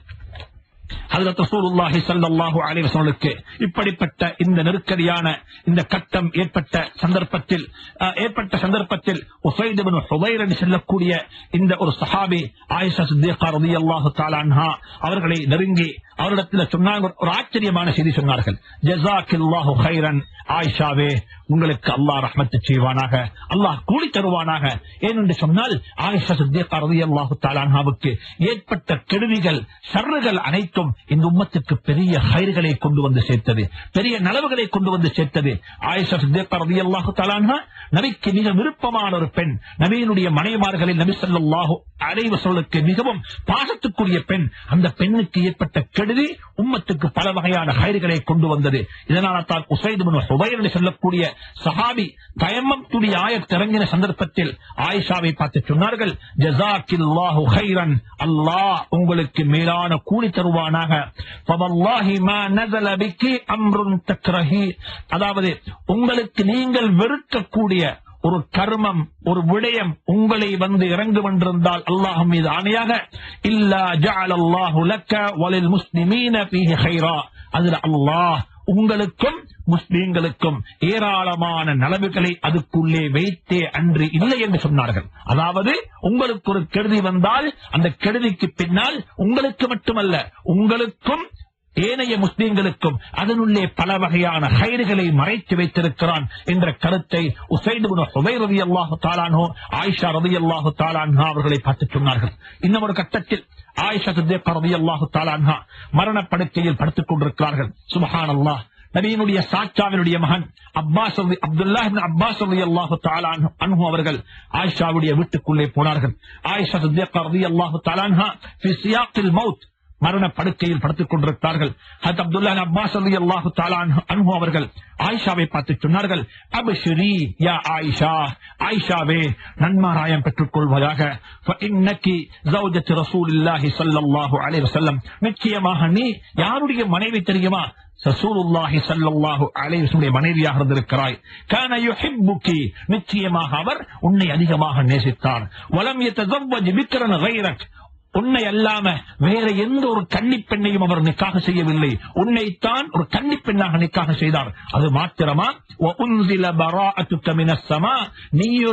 ஹஜ்ரத் ரசூலுல்லாஹி ஸல்லல்லாஹு அலைஹி வஸல்லுக்கு இப்படிப்பட்ட இந்த நெருக்கடியான இந்த கட்டம் ஏற்பட்ட சந்தர்ப்பத்தில் அஹ், ஏற்பட்ட சந்தர்ப்பத்தில் உசைத் இப்னு ஹுதைர் என்று சொல்லக்கூடிய இந்த ஒரு சஹாபி ஆயிஷா சித்திகா ரலியல்லாஹு தஆலா அன்ஹா அவர்களை நெருங்கி அவரிடத்தில் சொன்னாங்க ஒரு ஆச்சரியமான செய்தி சொன்னார்கள் ஜஸாக்கில்லாஹு ஹைரன் ஆயிஷாவே உங்களுக்கு அல்லாஹ் ரஹ்மத்து செய்வானாக அல்லாஹ் கூலி தருவானாக ஏனென்று சொன்னால் ஆயிஷா சித்திகா ரலியல்லாஹு தஆலா அன்ஹாவுக்கு ஏற்பட்ட கெடுதிகள் ஷர்றுகள் அனைத்தும் இந்த உம்மத்துக்கு பெரிய ஹைர்களை கொண்டு வந்து சேர்த்தது பெரிய நலவுகளை கொண்டு வந்து சேர்த்தது ஆயிஷா சித்திகா ரலியல்லாஹு தஆலா அன்ஹா நபிக்கு மிக விருப்பமான ஒரு பெண் நபியினுடைய மனைவிமார்களில் நபி ஸல்லல்லாஹு அலைஹி வஸல்லுக்கு மிகவும் பாசத்துக்குரிய பெண் அந்த பெண்ணுக்கு ஏற்பட்ட கெடுதி உம்மத்துக்கு பல வகையான ஹைர்களை கொண்டு வந்தது இதனால தான் உசைத் இப்னு ஹுதைர் என்று சொல்லக்கூடிய சஹாபி தயம்மம் துடி ஆயத் இறங்கின சந்தர்ப்பத்தில் ஆயிஷாவை பார்த்து சொன்னார்கள் ஜஸாக்கில்லாஹு ஹைரன் அல்லாஹ் உங்களுக்கு மேலான கூலி தருவானாக ஃபவல்லாஹி மா நஸல பிக்கி அம்ருன் தக்ரஹி அதாவது உங்களுக்கு நீங்கள் வெறுக்கக்கூடிய ஒரு கர்மம் ஒரு விடயம் உங்களை வந்து இறங்கும் என்றிருந்தால் அல்லாஹ் மீது ஆணையாக இல்லா ஜஅல அல்லாஹு லக்க வலில் முஸ்லிமீன ஃபீஹி ஹைரா அதுல அல்லாஹ் உங்களுக்கும் முஸ்லீம்களுக்கும் ஏராளமான நலவுகளை அதுக்குள்ளே வைத்தே அன்று இல்லை என்று சொன்னார்கள் அதாவது உங்களுக்கு ஒரு கெடுதி வந்தால் அந்த கெடுதிக்கு பின்னால் உங்களுக்கு மட்டுமல்ல உங்களுக்கும் ஏனைய முஸ்லீம்களுக்கும் அதனுள்ளே பல வகையான ஹைறுகளை மறைத்து வைத்திருக்கிறான் என்ற கருத்தை உசைடு ரதி அல்லாஹு தாலானோ ஆயிஷா ரதி அல்லாஹு தாலான்ஹா அவர்களை பார்த்து சொன்னார்கள் இன்னும் ஒரு கட்டத்தில் ஆயிஷா சித்திகா ரதி அல்லாஹு தாலான்ஹா மரணப்படுக்கையில் படுத்துக் கொண்டிருக்கிறார்கள் சுபஹான் அல்லாஹ் நபியினுடைய சாச்சாவினுடைய மகன் அப்பாஸ் ரலி- அப்துல்லா இப்னு அப்பாஸ் ரலியல்லாஹு தஆலா அன்ஹு- அன்ஹு அவர்கள் ஆயிஷாவுடைய வீட்டுக்குள்ளே போனார்கள் ஆயிஷா சித்திகா ரலியல்லாஹு தஆலா அன்ஹா ஃபி சியாக்கில் மௌத் மரண படுக்கையில் படுத்துக் கொண்டிருக்கிறார்கள் ஹத் அப்துல்லா இப்னு அப்பாஸ் ரலியல்லாஹு தஆலா அன்ஹு- அன்ஹு அவர்கள் ஆயிஷாவை பார்த்து சொன்னார்கள் அப்ஷிரி யா ஆயிஷா ஆயிஷாவே நன்மாராயம் பெற்றுக் கொள்வதாக فإنك زوجة رسول الله صلى الله عليه وسلم நிச்சயமாக நீ யாருடைய மனைவி தெரியுமா ரசூலுல்லாஹி ஸல்லல்லாஹு அலைஹி வஸல்லம் மனைவியாக இருந்திருக்கிறாய் கான யுஹிப்புகி நிச்சயமாக அவர் உன்னை அதிகமாக நேசித்தார் வலம் யதஸவ்வஜ் பிக்ரன் கைரக் உன்னை அல்லாம வேற எந்த ஒரு கன்னி பெண்ணையும் அவர் நிக்காக செய்யவில்லை உன்னைத்தான் ஒரு கன்னி பெண்ணாக நிக்காக செய்தார் அது மாத்திரமா وَأُنزِلَ بَرَاءَتُكَ مِنَ السَّمَاءِ நீ ஒரு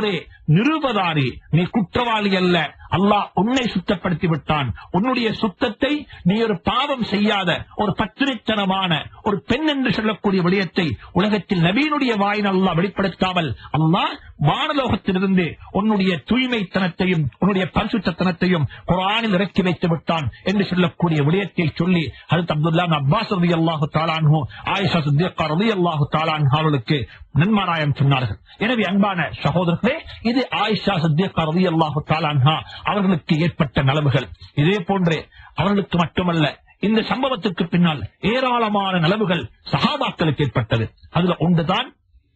நிருபதாரி நீ குற்றவாளி அல்ல அல்லாஹ் உன்னை சுத்தப்படுத்தி விட்டான் உன்னுடைய சுத்தத்தை நீ ஒரு பாவம் செய்யாத ஒரு பத்திரித்தனமான ஒரு பெண் என்று சொல்லக்கூடிய விடயத்தை உலகத்தில் நபீனுடைய வாயின் அல்லாஹ் வெளிப்படுத்தாமல் அல்லாஹ் வானலோகத்திலிருந்து உன்னுடைய தூய்மைத்தனத்தையும் உன்னுடைய பரிசுத்தனத்தையும் குரானில் இறக்கி வைத்து விட்டான் என்று சொல்லக்கூடிய விடயத்தை சொல்லி ஹஜரத் அப்துல்லா அப்பாஸ் ரதி அல்லாஹு தாலான்ஹு ஆயிஷா சித்தியக்கா ரதி அல்லாஹு தாலான் அவர்களுக்கு நன்மாராயம் சொன்னார்கள் எனவே அன்பான சகோதரர்களே இது ஆயிஷா சித்தியக்கா ரதி அல்லாஹு தாலான்ஹா அவர்களுக்கு ஏற்பட்ட நலவுகள் இதே போன்றே அவர்களுக்கு மட்டுமல்ல இந்த சம்பவத்திற்கு பின்னால் ஏராளமான நலவுகள் சஹாபாக்களுக்கு ஏற்பட்டது அதுல ஒன்றுதான்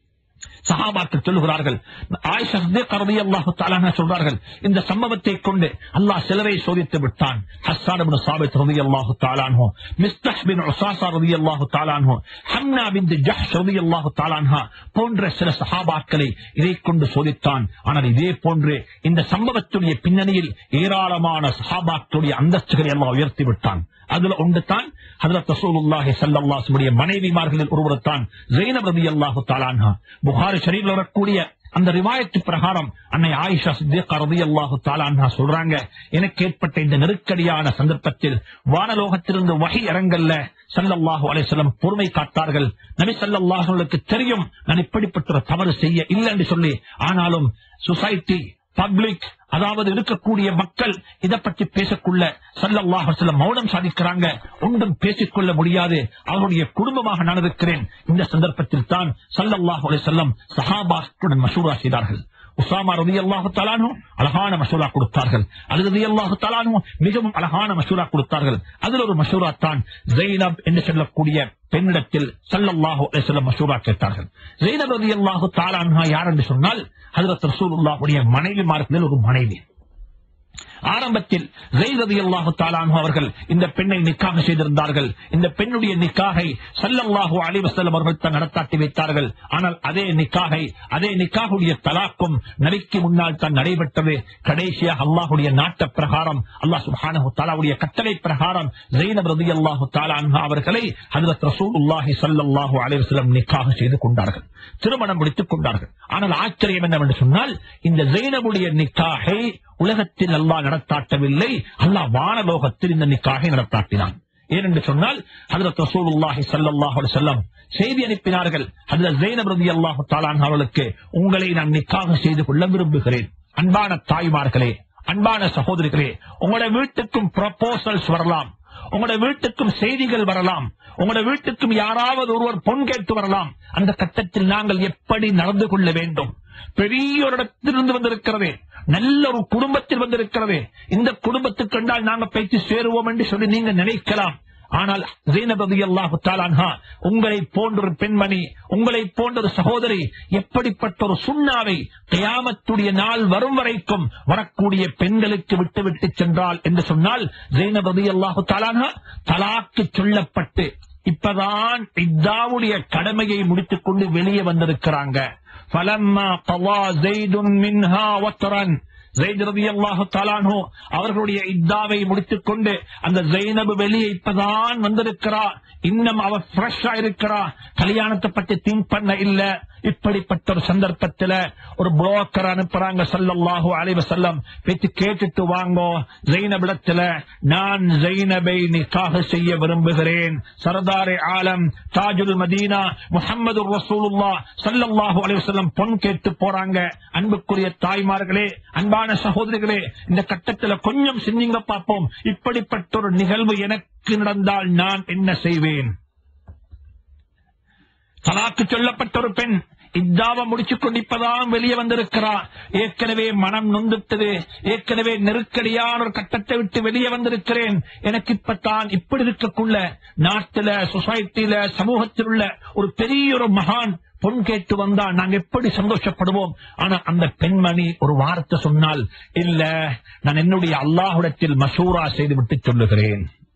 சஹாபாக்கள் சொல்லுகிறார்கள் ஆயிஷா சித்திக் ரலியல்லாஹு தஆலா சொல்றார்கள் இந்த சம்பவத்தை கொண்டு அல்லாஹ் சிலரை சோதித்து விட்டான் ஹஸ்ஸான் இப்னு சாபித் ரலியல்லாஹு தஆலா அன்ஹு மிஸ்தஹ் பின் உஸாஸா ரலியல்லாஹு தஆலா அன்ஹு ஹம்னா பின்த் ஜஹ்ஷ் ரலியல்லாஹு தஆலா அன்ஹா போன்ற சில சஹாபாக்களை இதை கொண்டு சோதித்தான் ஆனால் இதே போன்று இந்த சம்பவத்துடைய பின்னணியில் ஏராளமான சஹாபாக்களுடைய அந்தஸ்துகளை அல்லாஹ் உயர்த்தி விட்டான் அதுல ஒன்று தான் ஹதரத் ரசூலுல்லாஹி ஸல்லல்லாஹு அலைஹி உடைய மனைவிமார்களில் ஒருவர் தான் ஜெயினப் ரலியல்லாஹு தஆலா அன்ஹா புகாரி ஷரீஃப்ல வரக்கூடிய அந்த ரிவாயத்து பிரகாரம் அன்னை ஆயிஷா சித்திகா ரலியல்லாஹு தஆலா அன்ஹா சொல்றாங்க எனக்கு ஏற்பட்ட இந்த நெருக்கடியான சந்தர்ப்பத்தில் வானலோகத்திலிருந்து வகை இறங்கல்ல ஸல்லல்லாஹு அலைஹி வஸல்லம் பொறுமை காத்தார்கள் நபி ஸல்லல்லாஹு அலைஹி வஸல்லம் தெரியும் நான் இப்படிப்பட்ட ஒரு தவறு செய்ய இல்லை என்று சொல்லி ஆனாலும் சொசைட்டி பப்ளிக் அதாவது இருக்கக்கூடிய மக்கள் இதை பற்றி பேசக்குள்ள சல்லல்லாஹு அலைஹி வஸல்லம் மௌனம் சாதிக்கிறாங்க ஒன்றும் பேசிக்கொள்ள முடியாது அவருடைய குடும்பமாக நான் இருக்கிறேன் இந்த சந்தர்ப்பத்தில் தான் சல்லல்லாஹு அலைஹி வஸல்லம் சஹாபாக்களுடன் மசூரா செய்தார்கள் உசாமா ரதி அல்லாஹு தலானு அழகான மசூரா கொடுத்தார்கள் அது ரதி அல்லாஹு தலானு மிகவும் அழகான மசூரா கொடுத்தார்கள் அதில் ஒரு மசூரா தான் ஜெயினப் என்று சொல்லக்கூடிய பெண்ணிடத்தில் சல்லல்லாஹு அலைஹி வஸல்லம் மசூரா கேட்டார்கள் ஜெயினப் ரதி அல்லாஹு தாலான்ஹா யார் என்று சொன்னால் ஹஜரத் ரசூலுல்லாஹுடைய மனைவிமார்களில் ஒரு மனைவி ஆரம்பத்தில் ஜெயிரதி அல்லாஹு தாலானு அவர்கள் இந்த பெண்ணை நிக்காக செய்திருந்தார்கள் இந்த பெண்ணுடைய நிக்காகை சல்லல்லாஹு அலி வசல்லம் அவர்கள் தான் நடத்தாட்டி வைத்தார்கள் ஆனால் அதே நிக்காகை அதே நிக்காகுடைய தலாக்கும் நபிக்கு முன்னால் தான் நடைபெற்றது கடைசியாக அல்லாஹுடைய நாட்ட பிரகாரம் அல்லாஹ் சுப்ஹானஹு தஆலாவுடைய கட்டளை பிரகாரம் ஜெயினப் ரதி அல்லாஹு தாலான்ஹா அவர்களை ஹஜரத் ரசூலுல்லாஹி ஸல்லல்லாஹு அலைஹி வஸல்லம் நிக்காக செய்து கொண்டார்கள் திருமணம் முடித்துக் கொண்டார்கள் ஆனால் ஆச்சரியம் என்னவென்று சொன்னால் இந்த ஜெயினபுடைய நிக்காகை உலகத்தில் அல்லாஹ் நடத்தாட்டவில்லை அல்லாஹ் வானலோகத்தில் இந்த நிக்காகை நடத்தாட்டினான் ஏனென்று சொன்னால் ஹஜரத் ரசூலுல்லாஹி ஸல்லல்லாஹு அலைஹி வஸல்லம் செய்தி அனுப்பினார்கள் ஹஜரத் ஜெயினப் ரலியல்லாஹு தஆலா அன்ஹா அவர்களுக்கு உங்களை நான் நிக்காக செய்து கொள்ள விரும்புகிறேன் அன்பான தாய்மார்களே அன்பான சகோதரிகளே உங்களோட வீட்டுக்கும் ப்ரப்போசல்ஸ் வரலாம் உங்களோட வீட்டுக்கும் செய்திகள் வரலாம் உங்களோட வீட்டுக்கும் யாராவது ஒருவர் பொன் கேட்டு வரலாம் அந்த கட்டத்தில் நாங்கள் எப்படி நடந்து கொள்ள வேண்டும் பெரிய ஒரு இடத்திலிருந்து வந்திருக்கிறதே நல்ல ஒரு குடும்பத்தில் வந்திருக்கிறது இந்த குடும்பத்துக்கு கண்டால் நாங்க பேச்சு சேருவோம் என்று சொல்லி நீங்க நினைக்கலாம் ஆனால் ஜெயினபதி அல்லாஹு தாலான்ஹா உங்களை போன்ற ஒரு பெண்மணி உங்களை போன்ற ஒரு சகோதரி எப்படிப்பட்ட ஒரு சுண்ணாவை கயாமத்துடைய நாள் வரும் வரைக்கும் வரக்கூடிய பெண்களுக்கு விட்டு விட்டு சென்றால் என்று சொன்னால் ஜெயினபதி அல்லாஹு தாலான்ஹா தலாக்கு சொல்லப்பட்டு இப்பதான் இத்தாவுடைய கடமையை முடித்துக் கொண்டு வெளியே வந்திருக்கிறாங்க فلما قضى زيد منها وطرا ஜெயித் ரவி அல்லாஹு தலானோ அவர்களுடைய இத்தாவை முடித்துக் கொண்டு அந்த ஜெயினபு வெளியே இப்பதான் வந்திருக்கிறா இன்னும் அவ ஃப்ரெஷ்ஷா இருக்கிறா கல்யாணத்தை பத்தி திங்க் பண்ண இல்ல இப்படிப்பட்ட ஒரு சந்தர்ப்பத்துல ஒரு புரோக்கர் அனுப்புறாங்க சல்லல்லாஹு அலைவ செல்லம் பேச்சு கேட்டுட்டு வாங்கோ ஜெயினபிடத்துல நான் ஜெயினபை நிக்காக செய்ய விரும்புகிறேன் சரதாரே ஆலம் தாஜுல் மதீனா முஹம்மது ரசூலுல்லா சல்லல்லாஹு அலைஹி வஸல்லம் பொன் கேட்டு போறாங்க அன்புக்குரிய தாய்மார்களே அன்பான சகோதரிகளே இந்த கட்டத்துல கொஞ்சம் சிந்திங்க பார்ப்போம் இப்படிப்பட்ட ஒரு நிகழ்வு எனக்கு நடந்தால் நான் என்ன செய்வேன் தலாக்கு சொல்லப்பட்ட ஒரு பெண் இத்தாவ முடிச்சுக் கொண்டு இப்பதான் வெளியே வந்திருக்கிறா ஏற்கனவே மனம் நொந்துட்டது ஏற்கனவே நெருக்கடியான ஒரு கட்டத்தை விட்டு வெளியே வந்திருக்கிறேன் எனக்கு இப்பத்தான் இப்படி இருக்கக்குள்ள நாட்டுல சொசைட்டில சமூகத்தில் உள்ள ஒரு பெரிய ஒரு மகான் பொன் கேட்டு வந்தா நாங்க எப்படி சந்தோஷப்படுவோம் ஆனா அந்த பெண்மணி ஒரு வார்த்தை சொன்னால் இல்ல நான் என்னுடைய அல்லாஹுடத்தில் மசூரா செய்து விட்டு சொல்லுகிறேன்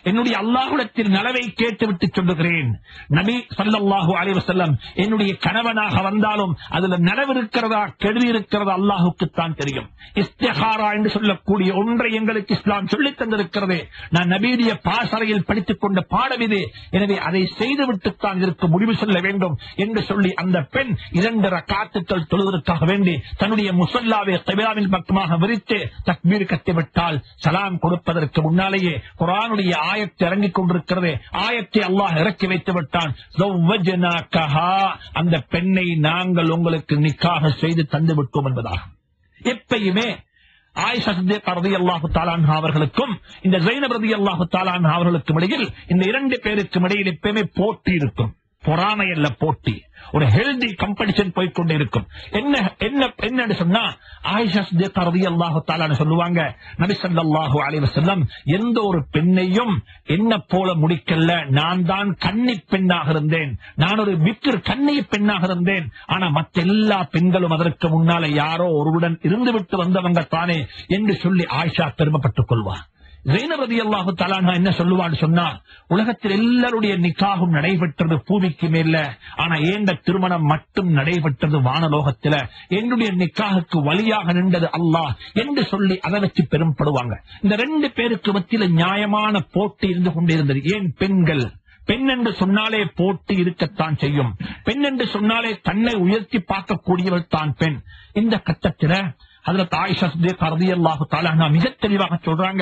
என்னுடைய அல்லாஹுடத்தில் நலவை கேட்டுவிட்டு சொல்லுகிறேன் நபி ஸல்லல்லாஹு அலைஹி வஸல்லம் என்னுடைய கணவனாக வந்தாலும் அதுல நலவு இருக்கிறதா கெடுதி இருக்கிறதா அல்லாஹுக்குத்தான் தெரியும் இஸ்திஹாரா என்று சொல்லக்கூடிய ஒன்றை எங்களுக்கு இஸ்லாம் சொல்லித் தந்திருக்கிறது நான் நபீரிய பாசறையில் படித்துக் கொண்ட பாடம் இது எனவே அதை செய்துவிட்டுத்தான் இதற்கு முடிவு சொல்ல வேண்டும் என்று சொல்லி அந்த பெண் இரண்டு ரக்காத்துக்கள் தொழுவதற்காக வேண்டி தன்னுடைய முசல்லாவை கபிலாவின் பக்கமாக விரித்து தக்பீர் கட்டிவிட்டால் சலாம் கொடுப்பதற்கு முன்னாலேயே குரானுடைய ஆயத்தை இறங்கிக் கொண்டிருக்கிறது ஆயத்தை அல்லாஹ் இறக்கி வைத்து விட்டான் "ஜௌவஜ்னாகஹா", அந்த பெண்ணை நாங்கள் உங்களுக்கு நிக்காக செய்து தந்து விட்டோம் என்பதாகும் எப்பயுமே ஆயிஷா சித்திக் ரலியல்லாஹு தஆலா அன்ஹா அவர்களுக்கும் இந்த ஜைனப் ரலியல்லாஹு தஆலா அன்ஹா அவர்களுக்கும் இடையில் இந்த இரண்டு பேருக்கும் இடையில் எப்பயுமே போட்டி இருக்கும் பொறாமை அல்ல போட்டி ஒரு ஹெல்தி கம்படிஷன் போய்க்கொண்டே இருக்கும் என்ன என்ன என்னன்னு சொன்னா ஆயிஷா சித்திக் ரலியல்லாஹு தஆலா சொல்லுவாங்க நபி ஸல்லல்லாஹு அலைஹி வஸல்லம் எந்த ஒரு பெண்ணையும் என்ன போல முடிக்கல நான் தான் கன்னி பெண்ணாக இருந்தேன் நான் ஒரு விக்கிர் கன்னி பெண்ணாக இருந்தேன் ஆனா மற்ற எல்லா பெண்களும் அதற்கு முன்னால யாரோ ஒருவுடன் இருந்துவிட்டு வந்தவங்க தானே என்று சொல்லி ஆயிஷா பெருமைப்பட்டுக் கொள்வார் ஜெயினபதி அல்லாஹு தலானா என்ன சொல்லுவான்னு சொன்னா உலகத்தில் எல்லாருடைய நிக்காகும் நடைபெற்றது பூமிக்கு மேல ஆனா ஏந்த திருமணம் மட்டும் நடைபெற்றது வானலோகத்துல என்னுடைய நிக்காகுக்கு வழியாக நின்றது அல்லாஹ் என்று சொல்லி அதை வச்சு பெரும்படுவாங்க இந்த ரெண்டு பேருக்கு மத்தியில நியாயமான போட்டி இருந்து கொண்டிருந்தது ஏன் பெண்கள் பெண் என்று சொன்னாலே போட்டி இருக்கத்தான் செய்யும் பெண் என்று சொன்னாலே தன்னை உயர்த்தி பார்க்கக்கூடியவள் தான் பெண் இந்த கட்டத்துல அதுல தாய் சஸ்தே கருதி அல்லாஹு தாலா மிக தெளிவாக சொல்றாங்க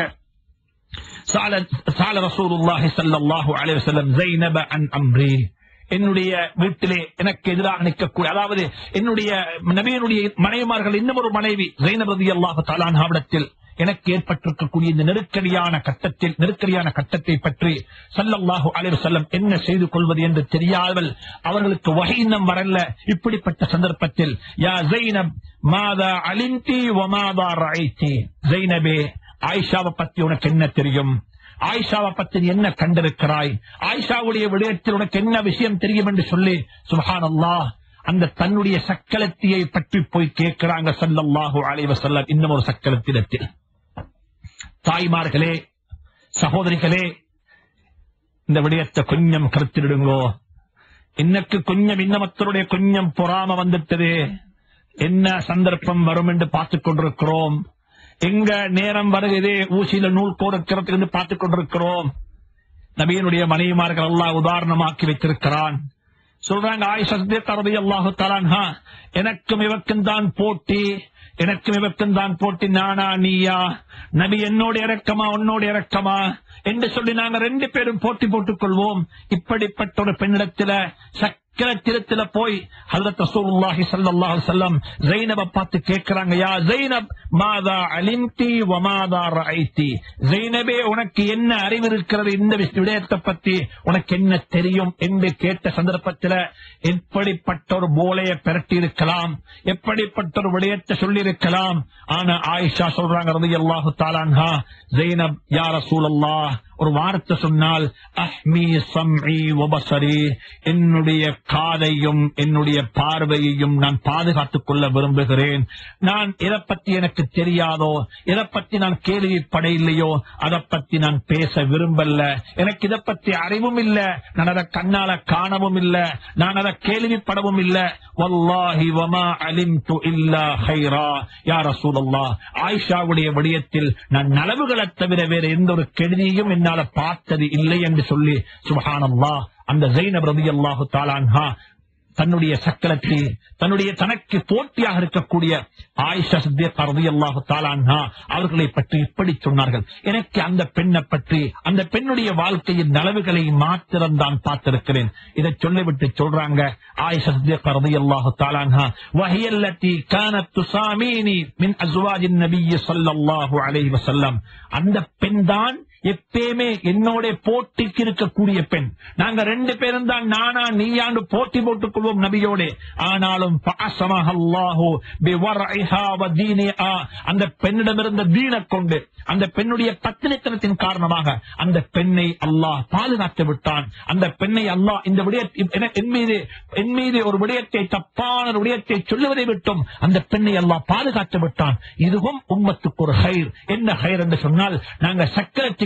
சால சால ரசூலுல்லாஹி ஸல்லல்லாஹு அலைஹி வஸல்லம் ஸைனப அன் அம்ரி என்னுடைய வீட்டிலே எனக்கு எதிராக நிற்கக்கூடிய அதாவது என்னுடைய நபியினுடைய மனைவிமார்கள் இன்னும் ஒரு மனைவி ஜைனப் ரலியல்லாஹு தஆலா அன்ஹாவிடத்தில் எனக்கு ஏற்பட்டிருக்கக்கூடிய இந்த நெருக்கடியான கட்டத்தில் நெருக்கடியான கட்டத்தை பற்றி ஸல்லல்லாஹு அலைஹி வஸல்லம் என்ன செய்து கொள்வது என்று தெரியாமல் அவர்களுக்கு வகை இன்னும் வரல இப்படிப்பட்ட சந்தர்ப்பத்தில் யா ஜைனப் மாதா அலிந்தி வமாதா ரஐத்தி ஜைனபே ஆயிஷாவை பத்தி உனக்கு என்ன தெரியும் ஆயிஷாவை பத்தி நீ என்ன கண்டிருக்கிறாய் ஆயிஷாவுடைய விடயத்தில் உனக்கு என்ன விஷயம் தெரியும் என்று சொல்லி சுபஹான் அல்லாஹ் அந்த தன்னுடைய சக்கலத்தியை பற்றி போய் கேட்கிறாங்க சல்லல்லாஹு அலைஹி வஸல்லம் இன்னும் ஒரு சக்கலத்திடத்தில் தாய்மார்களே சகோதரிகளே இந்த விடயத்தை கொஞ்சம் கருத்திடுங்கோ இன்னக்கு கொஞ்சம் இன்னமத்தருடைய கொஞ்சம் பொறாம வந்துட்டது என்ன சந்தர்ப்பம் வரும் என்று பார்த்துக் கொண்டிருக்கிறோம் எங்க நேரம் வருகிறதே ஊசியில நூல் கோருக்கிறதுக்கு என்று பார்த்துக் கொண்டிருக்கிறோம் நபியனுடைய மனைவிமார்கள் அல்லாஹ் உதாரணமாக்கி வைத்திருக்கிறான் சொல்றாங்க ஆயிஷா தரதி அல்லாஹு தலான்ஹா எனக்கும் இவக்கும் தான் போட்டி எனக்கும் இவக்கும் தான் போட்டி நானா நீயா நபி என்னோட இறக்கமா உன்னோட இறக்கமா என்று சொல்லி நாங்க ரெண்டு பேரும் போட்டி போட்டுக் கொள்வோம் இப்படிப்பட்ட ஒரு பெண்ணிடத்துல சக்கரத்திரத்துல போய் ஹதரத் ரசூலுல்லாஹி ஸல்லல்லாஹு அலைஹி வஸல்லம் ஜைனப பார்த்து கேக்குறாங்க யா ஜைனப் மாதா அலிம்தி வ மாதா ரஐதி ஜைனபே உனக்கு என்ன அறிவு இருக்கிறது இந்த விஷ- விடயத்தை பத்தி உனக்கு என்ன தெரியும் என்று கேட்ட சந்தர்ப்பத்தில் எப்படிப்பட்ட ஒரு போலையை பிரட்டி இருக்கலாம் எப்படிப்பட்ட ஒரு விடயத்தை சொல்லி இருக்கலாம் ஆனா ஆயிஷா சொல்றாங்க ரலியல்லாஹு தஆலான்ஹா ஜைனப் யா ரசூலல்லாஹ் ஒரு வார்த்தை சொன்னால் அஹ்மி சம்இ வபசரி என்னுடைய காதையும் என்னுடைய பார்வையையும் நான் பாதுகாத்துக் கொள்ள விரும்புகிறேன் நான் எதை பத்தி எனக்கு தெரியாதோ எதை பத்தி நான் கேள்விப்பட இல்லையோ அதை பத்தி நான் பேச விரும்பல எனக்கு இதை பத்தி அறிவும் இல்ல நான் அதை கண்ணால காணவும் இல்ல நான் அதை கேள்விப்படவும் இல்ல வல்லாஹி வமா அலிம்து இல்லா ஹைரா யா ரசூலல்லாஹ் ஆயிஷாவுடைய விடயத்தில் நான் நலவுகளை தவிர வேற எந்த ஒரு கெடுதியும் என்னால பார்த்தது இல்லை என்று சொல்லி சுபஹானல்லாஹ் அந்த ஜைனப் ரலியல்லாஹு தஆலான்ஹா தன்னுடைய சக்கரத்தை தன்னுடைய தனக்கு போட்டியாக இருக்கக்கூடிய ஆயிஷா சித்தியக்கா ரலியல்லாஹு தஆலான்ஹா அவர்களை பற்றி இப்படி சொன்னார்கள் எனக்கு அந்த பெண்ணை பற்றி அந்த பெண்ணுடைய வாழ்க்கையின் நலவுகளை மாத்திரம் தான் பார்த்திருக்கிறேன் இதை சொல்லிவிட்டு சொல்றாங்க ஆயிஷா சித்தியக்கா ரலியல்லாஹு தஆலான்ஹா وهي التي كانت تساميني من ازواج النبي صلى الله عليه وسلم அந்த பெண் தான் எப்பயுமே என்னோட போட்டிக்கு இருக்கக்கூடிய பெண் நாங்க ரெண்டு பேரும் தான் நானா நீயாண்டு போட்டி போட்டுக் கொள்வோம் நபியோட ஆனாலும் பாசமாக அல்லாஹு பிவர்இஹா வதீனிஹா. அந்த பெண்ணிடமிருந்த தீன கொண்டு அந்த பெண்ணுடைய பத்தினித்தனத்தின் காரணமாக அந்த பெண்ணை அல்லாஹ் பாதுகாத்து விட்டான் அந்த பெண்ணை அல்லாஹ் இந்த விடயத்தை என- என் மீது என் மீது ஒரு விடயத்தை தப்பான ஒரு விடயத்தை சொல்லுவதை விட்டும் அந்த பெண்ணை அல்லாஹ் பாதுகாத்து விட்டான் இதுவும் உம்மத்துக்கு ஒரு ஹைர் என்ன ஹைர் என்று சொன்னால் நாங்க சக்கரத்துக்கு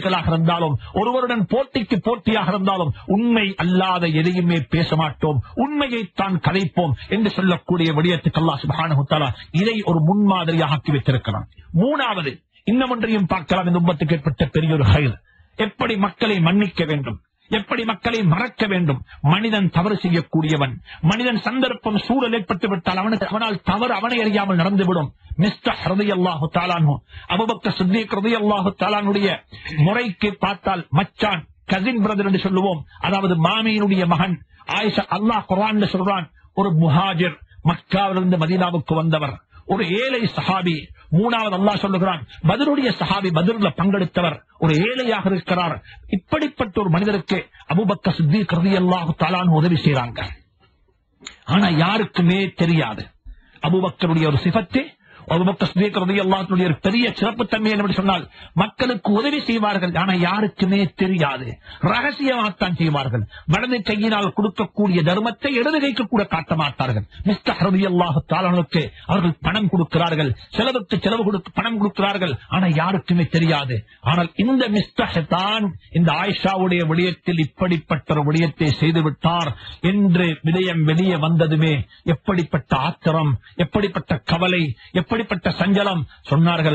போட்டிகளாக இருந்தாலும் ஒருவருடன் போட்டிக்கு போட்டியாக இருந்தாலும் உண்மை அல்லாத எதையுமே பேச மாட்டோம் உண்மையை தான் கதைப்போம் என்று சொல்லக்கூடிய விடயத்துக்கு அல்லாஹ் சுப்ஹானஹு தஆலா இதை ஒரு முன்மாதிரியாக ஆக்கி வைத்திருக்கிறான் மூணாவது இன்னும் ஒன்றையும் பார்க்கலாம் இந்த உம்மத்துக்கு ஏற்பட்ட பெரிய ஒரு ஹைர் எப்படி மக்களை மன்னிக்க வேண்டும் எப்படி மக்களை மறக்க வேண்டும் மனிதன் தவறு செய்யக்கூடியவன் மனிதன் சந்தர்ப்பம் சூழல் ஏற்பட்டு விட்டால் அவனுக்கு அவனால் தவறு அவனை அறியாமல் நடந்துவிடும் மிஸ்டர் ஹரதி அல்லாஹு தாலானு அபுபக்க சித்திக் ரதி அல்லாஹு தாலானுடைய முறைக்கு பார்த்தால் மச்சான் கசின் பிரதர் என்று சொல்லுவோம் அதாவது மாமியினுடைய மகன் ஆயிஷா அல்லாஹ் குரான் சொல்றான் ஒரு முஹாஜிர் மக்காவிலிருந்து மதீனாவுக்கு வந்தவர் ஒரு ஏழை சஹாபி மூணாவது அல்லாஹ் சொல்லுகிறான் பதிலுடைய சஹாபி பதிலுள்ள பங்கெடுத்தவர் ஒரு ஏழையாக இருக்கிறார் இப்படிப்பட்ட ஒரு மனிதருக்கு அபுபக்க சித்தி கருதி அல்லாஹு தாலான்னு உதவி செய்றாங்க ஆனா யாருக்குமே தெரியாது அபுபக்கருடைய ஒரு சிபத்து அபுபக்கர் சித்திக் ரலியல்லாஹுடைய ஒரு பெரிய சிறப்புத்தன்மை என்று சொன்னால் மக்களுக்கு உதவி செய்வார்கள் ஆனா யாருக்குமே தெரியாது ரகசியமாகத்தான் செய்வார்கள் வலது கையினால் கொடுக்கக்கூடிய தர்மத்தை இடது கைக்கு கூட காட்ட மாட்டார்கள் மிஸ்டர் ரலியல்லாஹு தாலானுக்கு அவர்கள் பணம் கொடுக்கிறார்கள் செலவுக்கு செலவு கொடுக்க பணம் கொடுக்கிறார்கள் ஆனா யாருக்குமே தெரியாது ஆனால் இந்த மிஸ்டர் தான் இந்த ஆயிஷாவுடைய விடயத்தில் இப்படிப்பட்ட ஒரு விடயத்தை செய்து விட்டார் என்று விடயம் வெளியே வந்ததுமே எப்படிப்பட்ட ஆத்திரம் எப்படிப்பட்ட கவலை எப்படிப்பட்ட சஞ்சலம் சொன்னார்கள்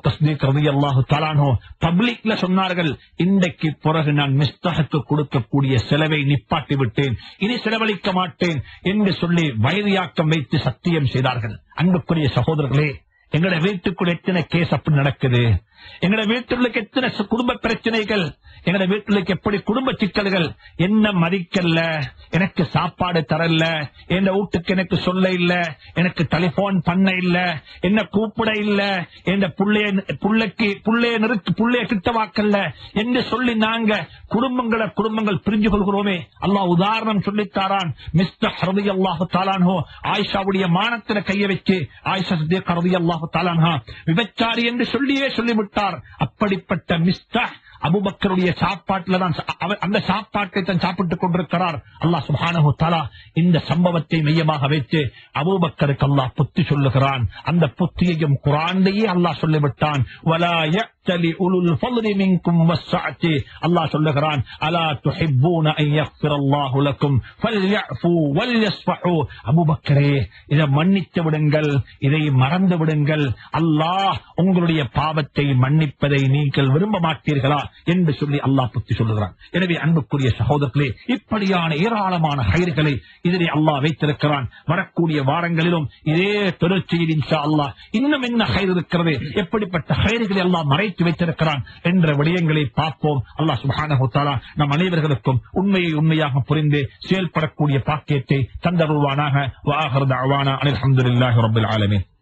அல்லாஹு தலானோ பப்ளிக்ல சொன்னார்கள் இன்றைக்கு பிறகு நான் மிஸ்தகக்கு கொடுக்கக்கூடிய செலவை நிப்பாட்டி விட்டேன் இனி செலவழிக்க மாட்டேன் என்று சொல்லி வைரியாக்கம் வைத்து சத்தியம் செய்தார்கள் அன்புக்குரிய சகோதரர்களே எங்கட வீட்டுக்குள்ள எத்தனை கேஸ் அப்படி நடக்குது எங்கட வீட்டுக்கு எத்தனை சு- குடும்ப பிரச்சனைகள் எங்கட வீட்டுக்கு எப்படி குடும்ப சிக்கல்கள் என்ன மதிக்கல்ல எனக்கு சாப்பாடு தரல என் வீட்டுக்கு எனக்கு சொல்ல இல்ல எனக்கு டெலிபோன் பண்ண இல்ல என்ன கூப்பிட இல்ல என் புள்ளைய புள்ளைக்கு புள்ளைய நிறுத்து புள்ளைய கிட்டவாக்கல்ல என்று சொல்லி நாங்க குடும்பங்களை குடும்பங்கள் பிரிஞ்சு கொள்கிறோமே அல்லாஹ் உதாரணம் சொல்லித்தாரான் மிஸ்டர் ஹரதி அல்லாஹு தாலான்ஹோ ஆயிஷாவுடைய மானத்தில கைய வச்சு ஆயிஷா சித்திக் ஹரதி அல்லாஹு தாலான்ஹா விபச்சாரி என்று சொல்லியே சொல்லிவிட்டார் அப்படிப்பட்ட மிஸ்டர் அபுபக்கருடைய சாப்பாட்டுல தான் சா- அவர் அந்த சாப்பாட்டை தான் சாப்பிட்டுக் கொண்டிருக்கிறார் அல்லாஹ் சுப்ஹானஹு தஆலா இந்த சம்பவத்தை மையமாக வைத்து அபூபக்கருக்கு அல்லாஹ் புத்தி சொல்லுகிறான் அந்த புத்தியையும் குரான்லேயே அல்லாஹ் சொல்லிவிட்டான் வலா யக்தலி உலுல் ஃபضل மின்கும் வஸ்ஸஅத்தி அல்லாஹ் சொல்லுகிறான் அலா துஹிப்பூன அன் யக்ஃபிரல்லாஹு லக்கும் ஃபல்யஃபு வல்யஸ்ஃபஹு அபூபக்கரே இதை மன்னித்து விடுங்கள் இதை மறந்து விடுங்கள் அல்லாஹ் உங்களுடைய பாவத்தை மன்னிப்பதை நீங்கள் விரும்ப மாட்டீர்களா என்று சொல்லி அல்லாஹ் புத்தி சொல்லுகிறான் எனவே அன்புக்குரிய சகோதரர்களே இப்படியான ஏராளமான ஹைர்களை இதிலே அல்லாஹ் வைத்திருக்கிறான் வரக்கூடிய வாரங்களிலும் இதே தொடர்ச்சியில் இன்ஷா அல்லாஹ் இன்னும் என்ன ஹைர் இருக்கிறது எப்படிப்பட்ட ஹைர்களை அல்லாஹ் மறைத்து வைத்திருக்கிறான் என்ற விடயங்களை பார்ப்போம் அல்லாஹ் சுப்ஹானஹு தஆலா நம் அனைவர்களுக்கும் உண்மையை உண்மையாக புரிந்து செயல்படக்கூடிய பாக்கியத்தை தந்தருள்வானாக வாஹர் தஅவானா அல்ஹம்துலில்லாஹி ரப்பில் ஆலமீன்